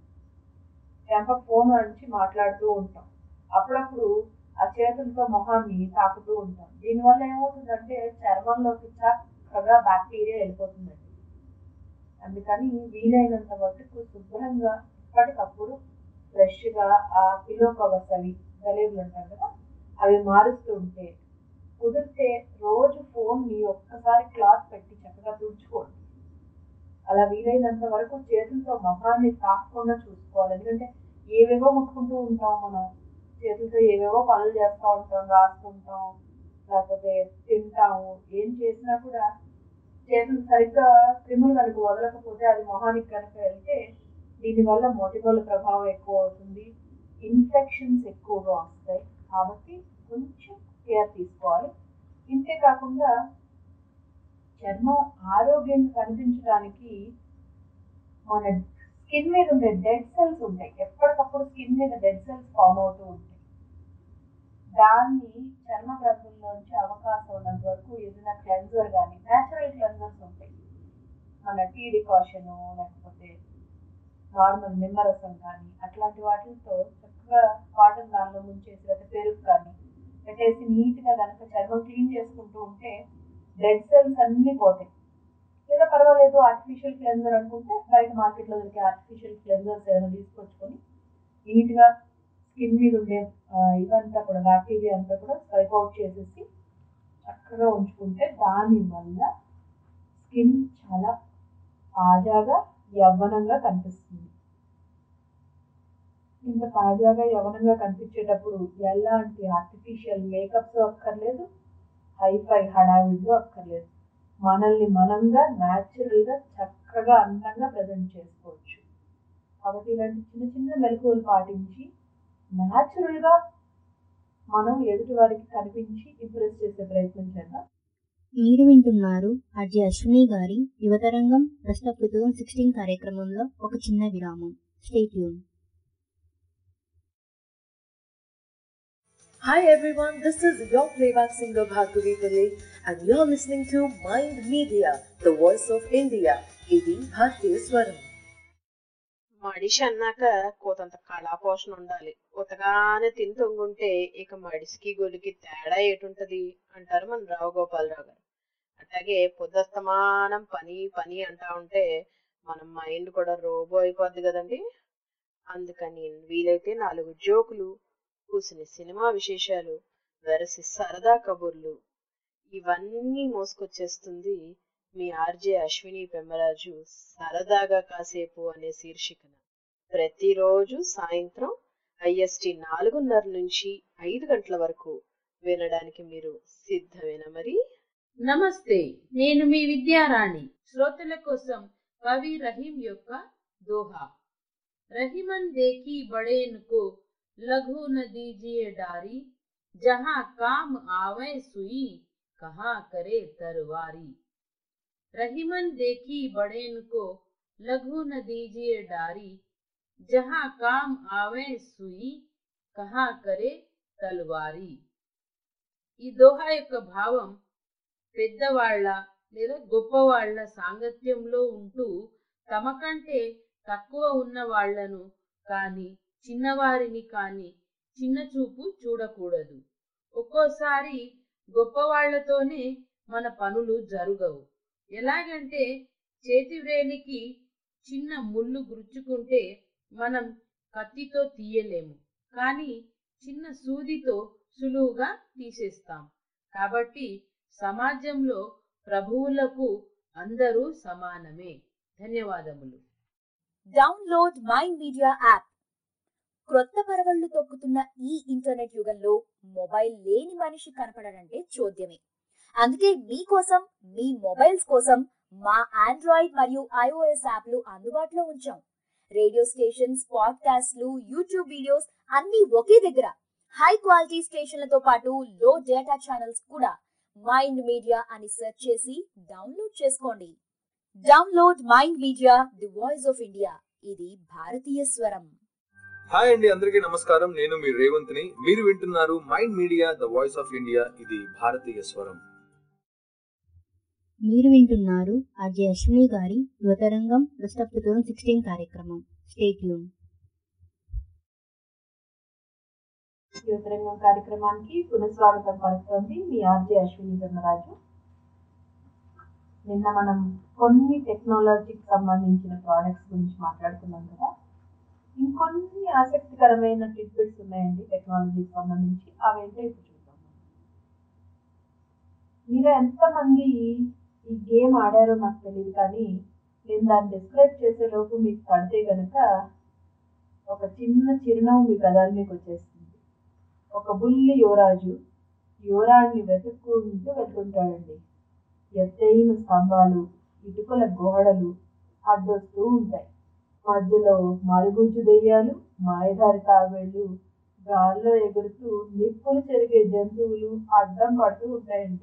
Speaker 4: చెంప ఫోన్ అంచి మాట్లాడుతూ ఉంటాం అప్పుడప్పుడు ఆ చేతులతో మొహాన్ని తాకుతూ ఉంటాం దీనివల్ల ఏమవుతుందంటే చర్మంలోకి చక్కగా బ్యాక్టీరియా వెళ్ళిపోతుందండి అందుకని వీలైనంత మటుకు శుభ్రంగా ఎప్పటికప్పుడు ఫ్రెష్గా ఆ పిల్లో కవర్స్ అవి గలేబులు ఉంటాయి కదా అవి మారుస్తూ ఉంటే కుదిరితే రోజు ఫోన్ని ఒక్కసారి క్లాత్ పెట్టి చక్కగా తుడుచుకోండి అలా వీలైనంత వరకు చేతులతో మొహాన్ని తాకకుండా చూసుకోవాలి ఎందుకంటే ఏవేవో ముట్టుకుంటూ ఉంటాం మనం చేతులతో ఏవేవో పనులు చేస్తూ ఉంటాం రాస్తుంటాం లేకపోతే తింటాము ఏం చేసినా కూడా చేతులు సరిగ్గా క్రిములు కనుక వదలకపోతే అది మొహానికి కనుక వెళ్తే దీనివల్ల మొటిమల ప్రభావం ఎక్కువ అవుతుంది ఇన్ఫెక్షన్స్ ఎక్కువగా వస్తాయి కాబట్టి కొంచెం కేర్ తీసుకోవాలి ఇంతే కాకుండా చర్మం ఆరోగ్యం కనిపించడానికి మన స్కిన్ మీద ఉండే డెడ్ సెల్స్ ఉంటాయి ఎప్పటికప్పుడు స్కిన్ మీద డెడ్ సెల్స్ ఫామ్ అవుతూ ఉంటాయి దాన్ని చర్మ గ్రంథుల్లోంచి అవకాశం ఉన్నంత వరకు ఏదైనా క్లెన్జర్ కానీ న్యాచురల్ క్లెన్జర్స్ ఉంటాయి మన టీ డికాషన్ లేకపోతే నార్మల్ నిమ్మరసం కానీ అట్లాంటి వాటితో చక్కగా కాటన్ దానిలో ముంచేసి లేకపోతే పెరుగు కానీ పెట్టేసి నీట్గా కనుక చర్మం క్లీన్ చేసుకుంటూ ఉంటే డెడ్ సెల్స్ అన్నీ పోతాయి లేదా పర్వాలేదు ఆర్టిఫిషియల్ క్లెన్జర్ అనుకుంటే బయట మార్కెట్లో దొరికే ఆర్టిఫిషియల్ క్లెన్జర్స్ ఏమైనా తీసుకొచ్చుకొని నీట్గా స్కిన్ మీద ఉండే ఇవంతా కూడా బ్యాక్టీరియా అంతా కూడా స్వైప్ అవుట్ చేసేసి చక్కగా ఉంచుకుంటే దానివల్ల స్కిన్ చాలా తాజాగా యవ్వనంగా కనిపిస్తుంది ఇంత తాజాగా యవ్వనంగా కనిపించేటప్పుడు ఎలాంటి ఆర్టిఫిషియల్ మేకప్స్ అక్కర్లేదు హైఫై హడావిడిలో అక్కర్లేదు మనల్ని మనంగా న్యాచురల్గా చక్కగా అందంగా ప్రజెంట్ చేసుకోవచ్చు కాబట్టి ఇలాంటి చిన్న చిన్న మెలకువలు పాటించి న్యాచురల్గా మనం ఎదుటి వారికి కనిపించి ఇంప్రెస్ చేసే ప్రయత్నం చేద్దాం
Speaker 1: మీరు వింటున్నారు అజయ్ అశ్విని గారి Yuvatarangam best of two thousand sixteen కార్యక్రమంలో ఒక చిన్న విరామం స్టేట్ యూన్
Speaker 15: Hi everyone, this is your playback singer Bhargavi Pillai and you're listening to Mind Media, the voice of India. ఇది భారతీయ స్వరం
Speaker 16: మడిషి అన్నాక కోతంత కళాపోషణ ఉండాలి ఉతగానే తిని తొంగుంటే ఇక మడిసికి గొలికి తేడా ఏటుంటది అంటారు మన రావు గోపాలరావు గారు అట్లాగే పొద్దస్తమానం పని పని అంటా ఉంటే మన మైండ్ కూడా రోబో అయిపోద్ది కదండి అందుకని వీలైతే నాలుగు జోకులు కూసిని సినిమా విశేషాలు వెరసి సరదా కబుర్లు ఇవన్నీ మోసుకొచ్చేస్తుంది మీ ఆర్జే అశ్విని పెమ్మరాజు సరదాగా కాసేపు అనే శీర్షికన ప్రతిరోజు సాయంత్రం ఐఎస్టి నాలుగున్నర నుంచి ఐదు గంటల వరకు వినడానికి మీరు సిద్ధమేనా మరి
Speaker 12: నమస్తే నేను మీ విద్యారాణి శ్రోతల కోసం కవి రహీం యొక్క దోహా రహిమన్ देखी बड़ेन को लघु न दीजिए डारी जहाँ काम आवे सुई कहाँ करे तरवारी रहीमन देखी बड़ेन को लघु न दीजिए डारी जहाँ काम आवे सुई कहाँ करे తల్వారి ఈ దోహా యొక్క భావం పెద్దవాళ్ల లేదా గొప్పవాళ్ల సాంగత్యంలో ఉంటూ తమ కంటే తక్కువ ఉన్న వాళ్లను కాని చిన్నవారిని కాని చిన్న చూపు చూడకూడదు ఒక్కోసారి గొప్పవాళ్లతోనే మన పనులు జరుగవు ఎలాగంటే చేతివ్రేలికి చిన్న ముళ్ళు గుచ్చుకుంటే మనం కత్తితో తీయలేము కానీ చిన్న సూదితో సులువుగా తీసేస్తాం కాబట్టి సమాజంలో ప్రభువులకు అందరూ సమానమే ధన్యవాదములు
Speaker 3: డౌన్లోడ్ మైండ్ మీడియా యాప్ క్రొత్త పరవళ్లు తొక్కుతున్న ఈ ఇంటర్నెట్ యుగంలో మొబైల్ లేని మనిషి కనపడడంటే చూద్యమే అందుకే మీకోసం మీ మొబైల్స్ కోసం మా ఆండ్రాయిడ్ మరియు ఐఓఎస్ యాప్లు అందుబాటులో ఉంచాం రేడియో స్టేషన్స్ పాడ్కాస్ట్లు యూట్యూబ్ వీడియోస్ అన్ని ఒకే దగ్గర హై క్వాలిటీ స్టేషన్లతో పాటు లో డేటా ఛానల్స్ కూడా మైండ్ మీడియా అని సెర్చ్ చేసి డౌన్లోడ్ చేసుకోండి download Mind Media the voice of India ఇది భారతీయ స్వరం
Speaker 14: హాయ్ అండి అందరికీ నమస్కారం నేను మీ రేవంత్ని మీరు వింటున్నారు Mind Media the voice of India ఇది భారతీయ స్వరం
Speaker 1: మీరు వింటున్నారు ఆర్జే అశ్విని గారి Yuvatarangam best of two thousand sixteen కార్యక్రమం స్టేట్ యూన్
Speaker 4: యువతరంగం కార్యక్రమానికి పునఃస్వాగతం పలుకుతోంది మీ ఆర్జే అశ్విని బ్రహ్మరాజు నిన్న మనం కొన్ని టెక్నాలజీకి సంబంధించిన ప్రోడక్ట్స్ గురించి మాట్లాడుకున్నాం కదా ఇంకొన్ని ఆసక్తికరమైన టిప్పిట్స్ ఉన్నాయండి టెక్నాలజీకి సంబంధించి అవేంటో ఇప్పుడు చూద్దాం మీరు ఎంతమంది ఈ గేమ్ ఆడారో నాకు తెలియదు కానీ నేను దాన్ని డిస్క్రైబ్ చేసేలోపు మీకు పడితే గనక ఒక చిన్న చిరునవ్వు మీ పెదాల మీకు వచ్చేస్తుంది ఒక బుల్లి యువరాజు యువరాణ్ణి వెతుక్కుంటూ వెళ్తుంటాడండి ఎత్తైన స్తంభాలు ఇటుకల గోడలు అడ్డొస్తూ ఉంటాయి మధ్యలో మరుగుజ్జు దెయ్యాలు మాయదారి తాబేళ్లు గాల్లో ఎగురుతూ నిప్పులు చెరిగే జంతువులు అడ్డం పడుతూ ఉంటాయండి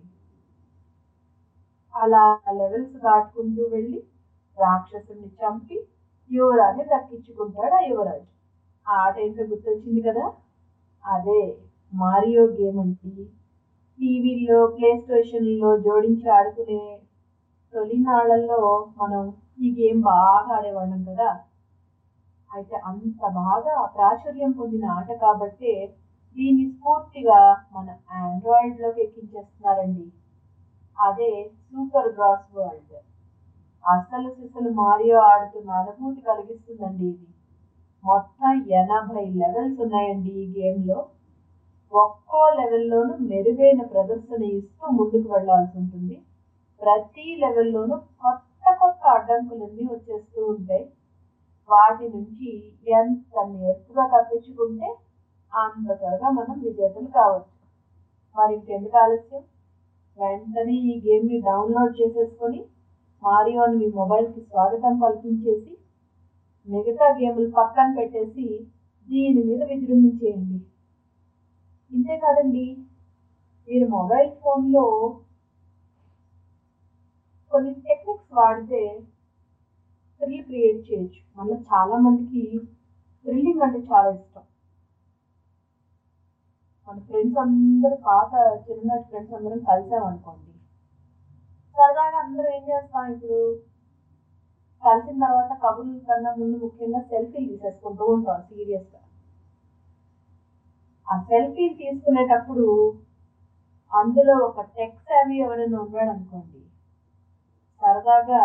Speaker 4: అలా లెవెల్స్ దాటుకుంటూ వెళ్ళి రాక్షసుని చంపి యువరాన్ని దక్కించుకుంటాడు ఆ యువరాజు ఆ ఆట ఏంటో గుర్తొచ్చింది కదా అదే మారియో గేమ్ అంటే టీవీల్లో ప్లే స్టేషన్లో జోడించి ఆడుకునే తొలినాళ్లలో మనం ఈ గేమ్ బాగా ఆడేవాళ్ళం కదా అయితే అంత బాగా ప్రాచుర్యం పొందిన ఆట కాబట్టే దీన్ని స్ఫూర్తిగా మన ఆండ్రాయిడ్లోకి ఎక్కించేస్తున్నారండి అదే సూపర్ గ్రాస్ వరల్డ్ అసలు సిసలు మారియో ఆడుతున్న అనుభూతి కలిగిస్తుందండి ఇది మొత్తం ఎనభై లెవెల్స్ ఉన్నాయండి ఈ గేమ్లో ఒక్కో లెవెల్లోనూ మెరుగైన ప్రదర్శన ఇస్తూ ముందుకు వెళ్లాల్సి ఉంటుంది ప్రతి లెవెల్లోనూ కొత్త కొత్త అడ్డంకులన్నీ వచ్చేస్తూ ఉంటాయి వాటి నుంచి ఎంత నేర్పుగా తప్పించుకుంటే అంత త్వరగా మనం విజేతలు కావచ్చు మరి ఇంకెందుకు ఆలస్యం వెంటనే ఈ గేమ్ని డౌన్లోడ్ చేసేసుకొని మారియోని మీ మొబైల్కి స్వాగతం కల్పించేసి మిగతా గేములు పక్కన పెట్టేసి దీని మీద విజృంభించేయండి ఇంతే కాదండి మీరు మొబైల్ ఫోన్లో కొన్ని టెక్నిక్స్ వాడితే థ్రిల్ క్రియేట్ చేయొచ్చు మళ్ళీ చాలా మందికి థ్రిల్లింగ్ అంటే చాలా ఇష్టం మన ఫ్రెండ్స్ అందరూ పాత చిన్ననాటి ఫ్రెండ్స్ అందరం కలిసామనుకోండి సరదాగా అందరూ ఏం చేస్తాం ఇప్పుడు కలిసిన తర్వాత కబుర్ల కన్నా ముందు ముఖ్యంగా సెల్ఫీలు తీసేసుకుంటూ ఉంటాం సీరియస్గా ఆ సెల్ఫీలు తీసుకునేటప్పుడు అందులో ఒక టెక్స్ అవి ఎవరైనా ఉన్నాడు అనుకోండి సరదాగా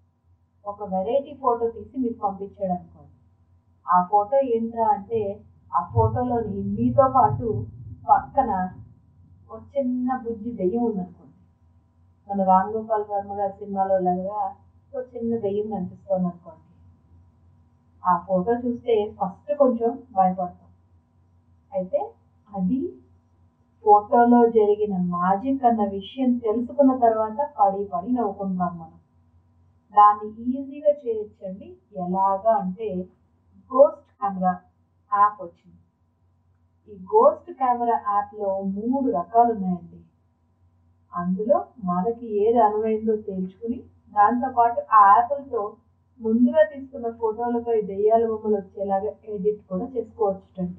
Speaker 4: ఒక వెరైటీ ఫోటో తీసి మీకు పంపించాడు అనుకోండి ఆ ఫోటో ఏంట్రా అంటే ఆ ఫోటోలోని మీతో పాటు పక్కన ఒక చిన్న బుజ్జి దెయ్యం ఉందనుకోండి మన రామ్ గోపాల్ వర్మ గారి సినిమాలో లాగా ఒక చిన్న దెయ్యం కనిపిస్తుంది అనుకోండి ఆ ఫోటో చూస్తే ఫస్ట్ కొంచెం భయపడతాం అయితే అది ఫోటోలో జరిగిన మ్యాజిక్ అన్న విషయం తెలుసుకున్న తర్వాత పడి పడి నవ్వుకుంటాం మనం దాన్ని ఈజీగా చేయొచ్చండి ఎలాగా అంటే గోస్ట్ కెమెరా యాప్ వచ్చింది ఈ గోస్ట్ కెమెరా యాప్లో మూడు రకాలు ఉన్నాయండి అందులో మనకి ఏది అనువైందో తేల్చుకుని దాంతోపాటు ఆ యాప్లతో ముందుగా తీసుకున్న ఫోటోలపై దెయ్యాల బొమ్మలు వచ్చేలాగా ఎడిట్ కూడా చేసుకోవచ్చండి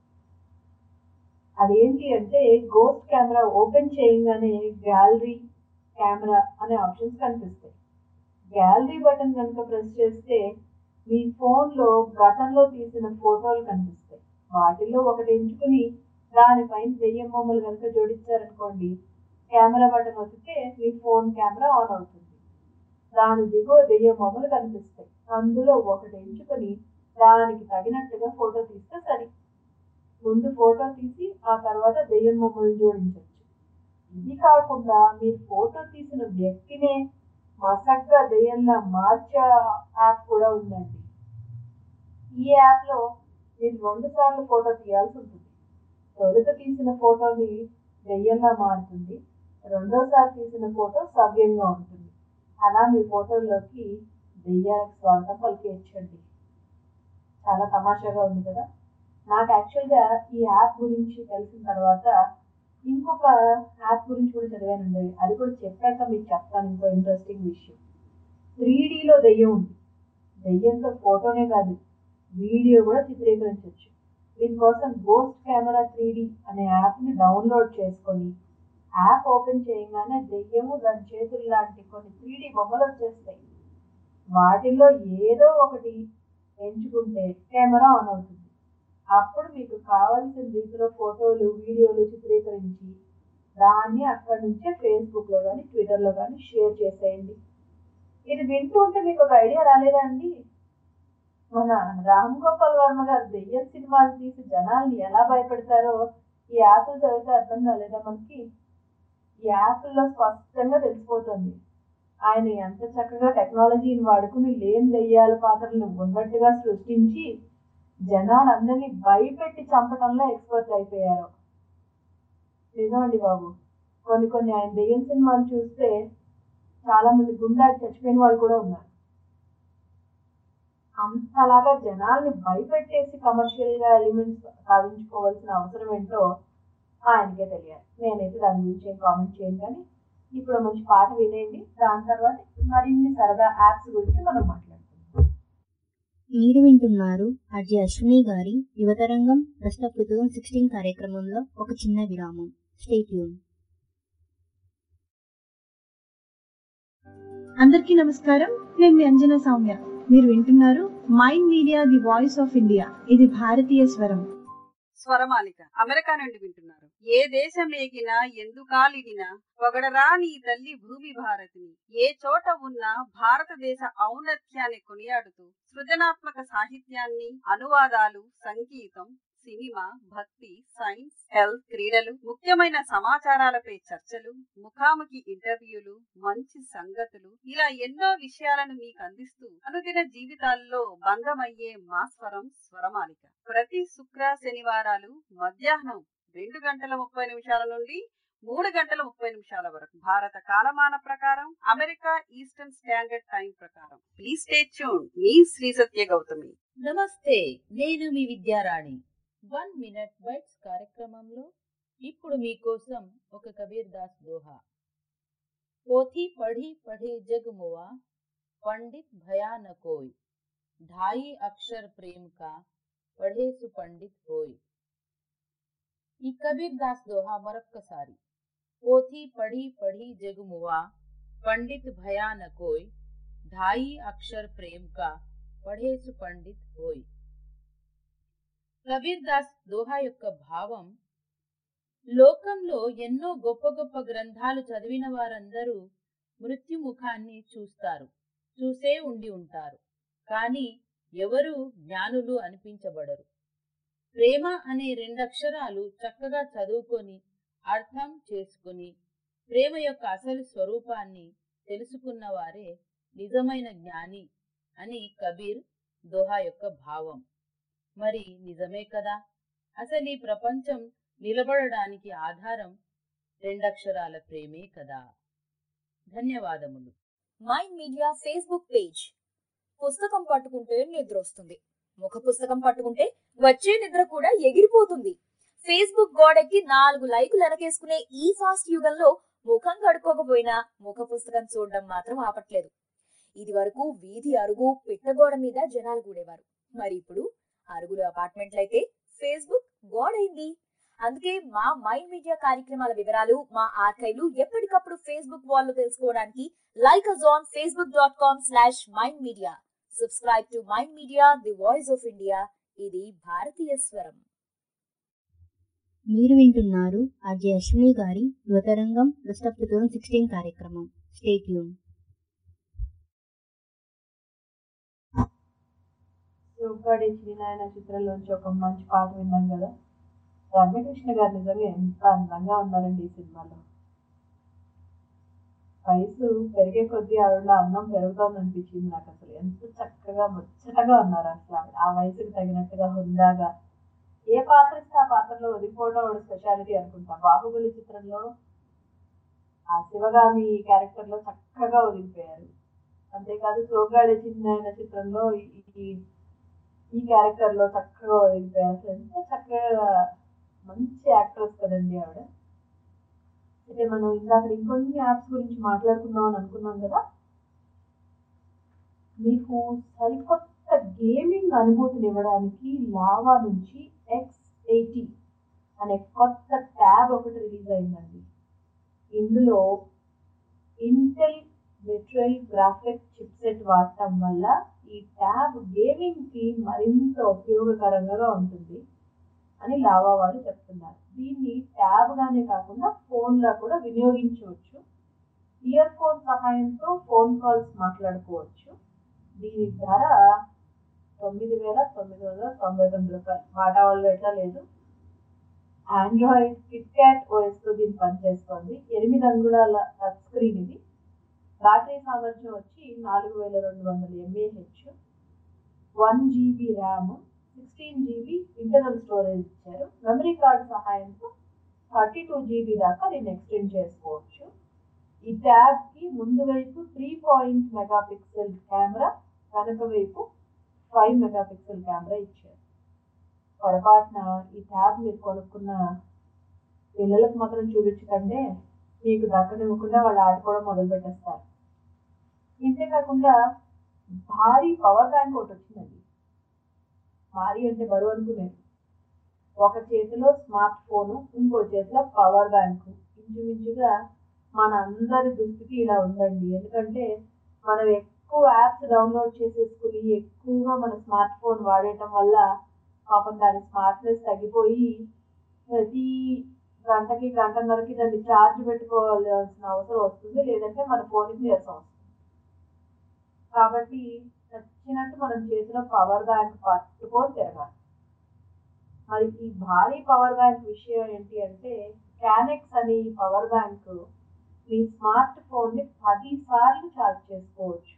Speaker 4: అదేంటి అంటే గోస్ట్ కెమెరా ఓపెన్ చేయగానే గ్యాలరీ కెమెరా అనే ఆప్షన్స్ కనిపిస్తాయి గ్యాలరీ బటన్ కనుక ప్రెస్ చేస్తే మీ ఫోన్లో గతంలో తీసిన ఫోటోలు కనిపిస్తాయి వాటిలో ఒకటి ఎంచుకుని దానిపైన దెయ్యం బొమ్మలు కనుక జోడించారనుకోండి కెమెరా బటన్ వస్తే మీ ఫోన్ కెమెరా ఆన్ అవుతుంది దాని దిగువ దెయ్యం బొమ్మలు కనిపిస్తాయి అందులో ఒకటి ఎంచుకొని దానికి తగినట్టుగా ఫోటో తీస్తే సరి ముందు ఫోటో తీసి ఆ తర్వాత దెయ్యం బొమ్మలు జోడించవచ్చు ఇది కాకుండా మీరు ఫోటో తీసిన వ్యక్తినే మసగ్గా దెయ్యంలా మార్చే యాప్ కూడా ఉందండి ఈ యాప్లో మీరు రెండు సార్లు ఫోటో తీయాల్సి ఉంటుంది తొలుత తీసిన ఫోటోని దెయ్యంగా మారుతుంది రెండోసారి తీసిన ఫోటో సవ్యంగా ఉంటుంది అలా మీ ఫోటోల్లోకి దెయ్యానికి స్వాగతం పలికేయచ్చండి చాలా తమాషాగా ఉంది కదా నాకు యాక్చువల్గా ఈ యాప్ గురించి తెలిసిన తర్వాత ఇంకొక యాప్ గురించి కూడా చదివానండి అది కూడా చెప్పాక మీకు చెప్తాను ఇంకో ఇంట్రెస్టింగ్ విషయం త్రీ డీలో దెయ్యం ఉంది దెయ్యంతో ఫోటోనే కాదు వీడియో కూడా చిత్రీకరించవచ్చు దీనికోసం గోస్ట్ కెమెరా త్రీ డి అనే యాప్ని డౌన్లోడ్ చేసుకొని యాప్ ఓపెన్ చేయగానే దెయ్యము దాని చేతులు లాంటి కొన్ని త్రీ డి బొమ్మలు వచ్చేస్తాయి వాటిల్లో ఏదో ఒకటి ఎంచుకుంటే కెమెరా ఆన్ అవుతుంది అప్పుడు మీకు కావాల్సిన రీతిలో ఫోటోలు వీడియోలు చిత్రీకరించి దాన్ని అక్కడి నుంచే ఫేస్బుక్లో కానీ ట్విట్టర్లో కానీ షేర్ చేసేయండి ఇది వింటూ ఉంటే మీకు ఒక ఐడియా రాలేదా అండి మన రామ్ గోపాల్ వర్మ గారు దెయ్యం సినిమాలు తీసి జనాల్ని ఎలా భయపెడతారో ఈ యాప్లు చదివితే అర్థం కాలేదా మనకి ఈ యాప్లో స్పష్టంగా తెలిసిపోతుంది ఆయన ఎంత చక్కగా టెక్నాలజీని వాడుకుని లేని దెయ్యాల పాత్రలను ఉన్నట్టుగా సృష్టించి జనాలందరినీ భయపెట్టి చంపడంలో ఎక్స్పర్ట్ అయిపోయారు నిజమండి బాబు కొన్ని కొన్ని ఆయన దెయ్యం సినిమాలు చూస్తే చాలా మంది గుండాకి చచ్చిపోయిన వాళ్ళు కూడా ఉన్నారు అంతలాగా జనాల్ని భయపెట్టేసి కమర్షియల్ గా ఎలిమెంట్స్ సాధించుకోవాల్సిన అవసరం ఏంటో ఆయనకే తెలియాలి నేనైతే దాని గురించి ఏం కామెంట్ చేయను కానీ ఇప్పుడు మంచి పాట వినేయండి దాని తర్వాత మరిన్ని సరదా యాప్స్ గురించి మనం మాట్లాడుకుందాం
Speaker 1: మీరు వింటున్నారు అజయ్ అశ్విని గారి Yuvatarangam best of two thousand sixteen కార్యక్రమంలో ఒక చిన్న విరామం స్టేట్ యూన్
Speaker 11: అందరికీ నమస్కారం నేను మీ అంజన సౌమ్య మీరు వింటున్నారు Mind Media the voice of India ఇది భారతీయ స్వరం
Speaker 17: స్వరమాలిక అమెరికా నుండి వింటున్నారు ఏ దేశం ఏగినా ఎందుకాలిడినా పొగడరా నీ తల్లి భూమి భారతిని ఏ చోట ఉన్నా భారతదేశ ఔన్నత్యాన్ని కొనియాడుతూ సృజనాత్మక సాహిత్యాన్ని అనువాదాలు సంగీతం సినిమా భక్తి సైన్స్ హెల్త్ క్రీడలు ముఖ్యమైన సమాచారాలపై చర్చలు ముఖాముఖి ఇంటర్వ్యూలు మంచి సంగతులు ఇలా ఎన్నో విషయాలను మీకు అందిస్తూ అనుదిన జీవితాల్లో బంధమయ్యే మా స్వరం స్వరమాలిక ప్రతి శుక్ర శనివారాలు మధ్యాహ్నం రెండు గంటల ముప్పై నిమిషాల నుండి మూడు గంటల ముప్పై నిమిషాల వరకు భారత కాలమాన ప్రకారం అమెరికా ఈస్టర్న్ స్టాండర్డ్ టైం ప్రకారం ప్లీజ్ స్టే ట్యూన్ మీ శ్రీ సత్య గౌతమి
Speaker 12: నమస్తే నేను మీ విద్యారాణి వన్ మినిట్ బైట్స్ కార్యక్రమంలో ఇప్పుడు మీకోసం ఒక కబీర్ దాస్ దోహా పోథీ పढ़ी पढ़े जग मुआ पंडित भया न कोई ढाई अक्षर प्रेम का पढ़े सुपंडित होय ఈ కబీర్ దాస్ దోహా మరొక్కసారి పోథీ పढ़ी पढ़ी जग मुआ पंडित भया न कोई ढाई अक्षर प्रेम का पढ़े सुपंडित होय కబీర్ దాస్ దోహా యొక్క భావం లోకంలో ఎన్నో గొప్ప గొప్ప గ్రంథాలు చదివిన వారందరూ మృత్యుముఖాన్ని చూస్తారు చూసే ఉండి ఉంటారు కానీ ఎవరు జ్ఞానులు అనిపించబడరు ప్రేమ అనే రెండక్షరాలు చక్కగా చదువుకొని అర్థం చేసుకుని ప్రేమ యొక్క అసలు స్వరూపాన్ని తెలుసుకున్న వారే నిజమైన జ్ఞాని అని కబీర్ దోహా యొక్క భావం మరి నిజమే కదా అసలు ఈ ప్రపంచం నిలబడడానికి ఆధారం రెండక్షరాల ప్రేమే కదా ధన్యవాదములు
Speaker 3: మైండ్ మీడియా ఫేస్బుక్ పేజ్ పుస్తకం పట్టుకుంటే నిద్ర వస్తుంది ముఖ పుస్తకం పట్టుకుంటే వచ్చే నిద్ర కూడా ఎగిరిపోతుంది ఫేస్బుక్ గోడెక్కి నాలుగు లైకులు వెనకేసుకునే ఈ ఫాస్ట్ యుగంలో ముఖం కడుక్కోకపోయినా ముఖ పుస్తకం చూడడం మాత్రం ఆపట్లేదు ఇది వరకు వీధి అరుగు పిట్టగోడ మీద జనాలు కూడేవారు మరి ఇప్పుడు అరుగులు అపార్ట్మెంట్లయితే ఫేస్బుక్ గోడైంది అందుకే మా మైండ్ మీడియా కార్యక్రమాల వివరాలు మా ఆర్కైవ్లు ఎప్పటికప్పుడు ఫేస్బుక్ వాల్ తెలుసుకోవడానికి like us on Facebook dot com slash Mind Media subscribe to Mind Media the voice of India ఇది భారతీయ స్వరం
Speaker 1: మీరు వింటున్నారు ఆర్జే అశ్విని గారి Yuvatarangam best of two thousand sixteen కార్యక్రమం స్టేట్ యూన్
Speaker 4: సూపడి చిన్నాయన చిత్రంలోంచి ఒక మంచి పాట విన్నాం కదా రమ్యకృష్ణ గారు నిజంగా ఎంత అందంగా ఉన్నారండి ఈ సినిమాలో వయసు పెరిగే కొద్దీ ఆవిడ అందం పెరుగుతోంది అనిపించింది నాకు అసలు ఎంత చక్కగా ముచ్చటగా ఉన్నారు అసలు ఆవిడ ఆ వయసుకి తగినట్టుగా హుందాగా ఏ పాత్ర ఇస్తే ఆ పాత్రలో ఒదిగిపోవడం ఆవిడ స్పెషాలిటీ అనుకుంటా బాహుబలి చిత్రంలో ఆ శివగామి క్యారెక్టర్ లో చక్కగా ఒదిగిపోయారు అంతేకాదు సోగాడే చిన్న చిత్రంలో ఈ ఈ క్యారెక్టర్ లో చక్కగా ఒదిగిపోయారు అసలు ఎంత చక్కగా మంచి యాక్ట్రెస్ కదండి ఆవిడ అయితే మనం ఇందాక ఇంకొన్ని యాప్స్ గురించి మాట్లాడుకుందాం అని అనుకున్నాం కదా మీకు సరికొత్త గేమింగ్ అనుభూతిని ఇవ్వడానికి లావా నుంచి ఎక్స్ ఎయిటీ అనే కొత్త ట్యాబ్ ఒకటి రిలీజ్ అయిందండి ఇందులో ఇంటెల్ మెట్రల్ గ్రాఫిక్ చిప్సెట్ వాడటం వల్ల ఈ ట్యాబ్ గేమింగ్ కి మరింత ఉపయోగకరంగా ఉంటుంది అని లావా వాళ్ళు చెప్తున్నారు దీన్ని ట్యాబ్ గానే కాకుండా ఫోన్ లా కూడా వినియోగించవచ్చు ఇయర్ ఫోన్ సహాయంతో ఫోన్ కాల్స్ మాట్లాడుకోవచ్చు దీని ధర తొమ్మిది వేల తొమ్మిది వందల తొంభై తొమ్మిది రూపాయలు వాటా వాళ్ళు ఎట్లా లేదు ఆండ్రాయిడ్ కిట్ క్యాట్ ఓఎస్ తో దీన్ని పనిచేస్తుంది ఎనిమిది అంగుళాల టచ్ స్క్రీన్ ఇది బ్యాటరీ సామర్థ్యం వచ్చి నాలుగు వేల రెండు వందల mAh one GB RAM sixteen GB internal storage ఇచ్చారు మెమరీ కార్డ్ సహాయంతో థర్టీ టూ జీబీ దాకా దీన్ని ఎక్స్టెండ్ చేసుకోవచ్చు ఈ ట్యాబ్ కి ముందు వైపు three point megapixel camera వెనక వైపు ఫైవ్ మెగా పిక్సెల్ కెమెరా ఇచ్చారు పొరపాటున ఈ ట్యాబ్ మీరు కొనుక్కున్న పిల్లలకు మాత్రం చూపించకంటే మీకు దక్కనివ్వకుండా వాళ్ళు ఆడుకోవడం మొదలు పెట్టేస్తారు ఇంతేకాకుండా భారీ పవర్ బ్యాంక్ ఒకటి వచ్చిందండి భారీ అంటే బరువు అనుకునేది ఒక చేతిలో స్మార్ట్ ఫోను ఇంకో చేతిలో పవర్ బ్యాంకు ఇంచుమించుగా మన అందరి దుస్థితి ఇలా ఉందండి ఎందుకంటే మనం ఎక్కువ యాప్స్ డౌన్లోడ్ చేసేసుకుని ఎక్కువగా మన స్మార్ట్ ఫోన్ వాడటం వల్ల పాపం దాని స్మార్ట్నెస్ తగ్గిపోయి ప్రతి గంటకి గంటన్నరకి దాన్ని ఛార్జ్ పెట్టుకోవాల్సిన అవసరం వస్తుంది లేదంటే మన ఫోన్కి నీరసం వస్తుంది కాబట్టి నచ్చినట్టు మనం చేతిలో పవర్ బ్యాంక్ పట్టుకొని తిరగాలి మరి ఈ భారీ పవర్ బ్యాంక్ విషయం ఏంటి అంటే క్యానెక్స్ అనే ఈ పవర్ బ్యాంక్ మీ స్మార్ట్ ఫోన్ని పది సార్లు ఛార్జ్ చేసుకోవచ్చు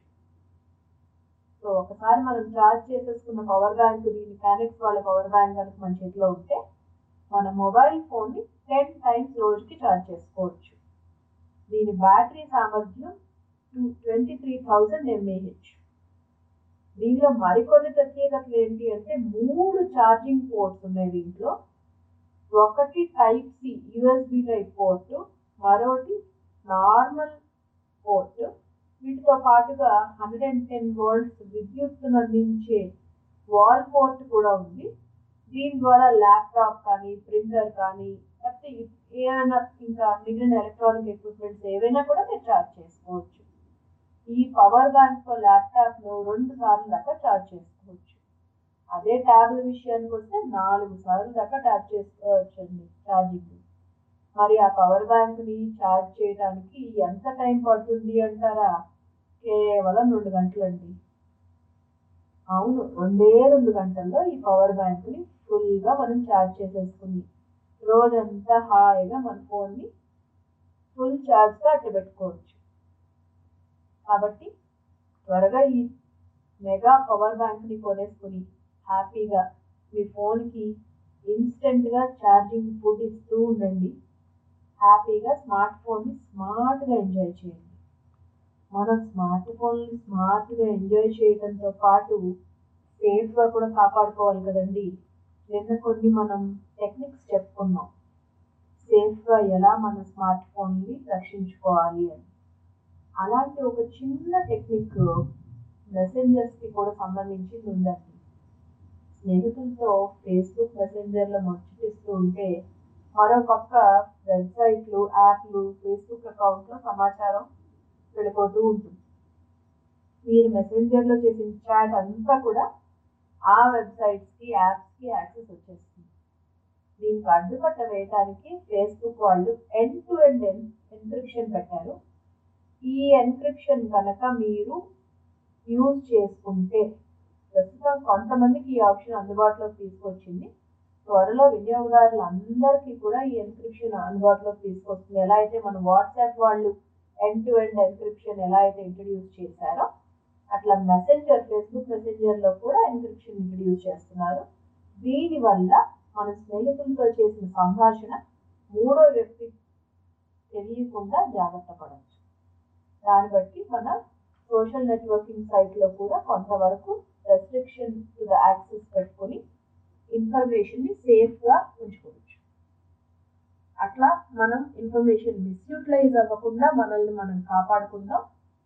Speaker 4: సో ఒకసారి మనం ఛార్జ్ చేసేసుకున్న పవర్ బ్యాంక్ దీని క్యానెక్స్ వాళ్ళ పవర్ బ్యాంక్ కనుక మన చేతిలో ఉంటే మన మొబైల్ ఫోన్ని టెన్ టైమ్స్ రోజుకి ఛార్జ్ చేసుకోవచ్చు దీని బ్యాటరీ సామర్థ్యం two twenty three thousand mAh దీనిలో మరికొన్ని ప్రత్యేకతలు ఏంటి అంటే మూడు ఛార్జింగ్ పోర్ట్స్ ఉన్నాయి దీంట్లో ఒకటి type C USB type port మరొకటి నార్మల్ పోర్ట్ వీటితో పాటుగా హండ్రెడ్ అండ్ టెన్ వోల్ట్స్ విద్యుత్తును అందించే వాల్ పోర్ట్ కూడా ఉంది దీని ద్వారా ల్యాప్టాప్ కానీ ప్రింటర్ కానీ లేకపోతే ఏమైనా ఇంకా మిగిలిన ఎలక్ట్రానిక్ ఎక్విప్మెంట్స్ ఏవైనా కూడా మీరు ఛార్జ్ చేసుకోవచ్చు ఈ పవర్ బ్యాంక్ తో ల్యాప్టాప్ ను రెండు సార్లు దాకా ఛార్జ్ చేసుకోవచ్చు అదే ట్యాబ్ల విషయానికి వస్తే నాలుగు సార్లు దాకా ట్యాప్ చేసుకోవచ్చు అండి ఛార్జింగ్ మరి ఆ పవర్ బ్యాంక్ ని ఛార్జ్ చేయడానికి ఎంత టైం పడుతుంది అంటారా కేవలం రెండు గంటలండి అవును రెండే రెండు గంటల్లో ఈ పవర్ బ్యాంక్ ని ఫుల్గా మనం ఛార్జ్ చేసేసుకుని రోజంతా హాయిగా మన ఫోన్ని ఫుల్ ఛార్జ్గా అట్ట పెట్టుకోవచ్చు కాబట్టి త్వరగా ఈ మెగా పవర్ బ్యాంక్ని కొనేసుకుని హ్యాపీగా మీ ఫోన్కి ఇన్స్టెంట్గా ఛార్జింగ్ ఫుడ్ ఇస్తూ ఉండండి హ్యాపీగా స్మార్ట్ ఫోన్ని స్మార్ట్గా ఎంజాయ్ చేయండి మనం స్మార్ట్ ఫోన్ని స్మార్ట్గా ఎంజాయ్ చేయడంతో పాటు సేఫ్గా కూడా కాపాడుకోవాలి కదండి నిన్న కొన్ని మనం టెక్నిక్స్ చెప్పుకున్నాం సేఫ్గా ఎలా మన స్మార్ట్ ఫోన్ని రక్షించుకోవాలి అని అలాంటి ఒక చిన్న టెక్నిక్ మెసెంజర్స్కి కూడా సంబంధించింది ఉందండి స్నేహితులతో ఫేస్బుక్ మెసెంజర్లో ముచ్చటిస్తూ ఉంటే మరో పక్క వెబ్సైట్లు యాప్లు ఫేస్బుక్ అకౌంట్లో సమాచారం వెళ్ళిపోతూ ఉంటుంది మీరు మెసెంజర్లో చేసిన చాట్ అంతా కూడా ఆ వెబ్సైట్స్కి యాప్స్కి యాక్సెస్ వచ్చేస్తుంది దీనికి అడ్డుకట్ట వేయడానికి ఫేస్బుక్ వాళ్ళు ఎండ్ టు ఎండ్ ఎన్క్రిప్షన్ పెట్టారు ఈ ఎన్క్రిప్షన్ కనుక మీరు యూజ్ చేసుకుంటే ప్రస్తుతం కొంతమందికి ఈ ఆప్షన్ అందుబాటులోకి తీసుకొచ్చింది త్వరలో వినియోగదారులు అందరికీ కూడా ఈ ఎన్క్రిప్షన్ అందుబాటులోకి తీసుకొస్తుంది ఎలా అయితే మన వాట్సాప్ వాళ్ళు ఎండ్ టు ఎండ్ ఎన్క్రిప్షన్ ఎలా అయితే ఇంట్రడ్యూస్ చేశారో అట్లా మెసెంజర్ ఫేస్బుక్ మెసెంజర్లో కూడా ఎన్క్రిప్షన్ ఇంట్రడ్యూస్ చేస్తున్నారు దీనివల్ల మన స్నేహితులతో చేసిన సంభాషణ మూడో వ్యక్తి తెలియకుండా జాగ్రత్త పడవచ్చు దాన్ని బట్టి మన సోషల్ నెట్వర్కింగ్ సైట్లో కూడా కొంతవరకు రెస్ట్రిక్షన్ టు ద యాక్సెస్ పెట్టుకొని ఇన్ఫర్మేషన్ని సేఫ్గా ఉంచుకోవచ్చు అట్లా మనం ఇన్ఫర్మేషన్ మిస్యూటిలైజ్ అవ్వకుండా మనల్ని మనం కాపాడుకుందాం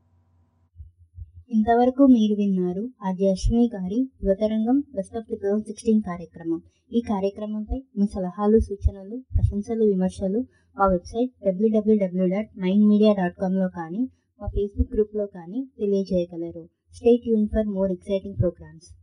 Speaker 1: ఇంతవరకు మీరు విన్నారు ఆర్జే అశ్విని గారి Yuvatarangam best of two thousand sixteen కార్యక్రమం ఈ కార్యక్రమంపై మీ సలహాలు సూచనలు ప్రశంసలు విమర్శలు మా website WWW dot Mind Media dot కామ్లో కానీ మా ఫేస్బుక్ గ్రూప్లో కానీ తెలియజేయగలరు stay tune for more exciting programmes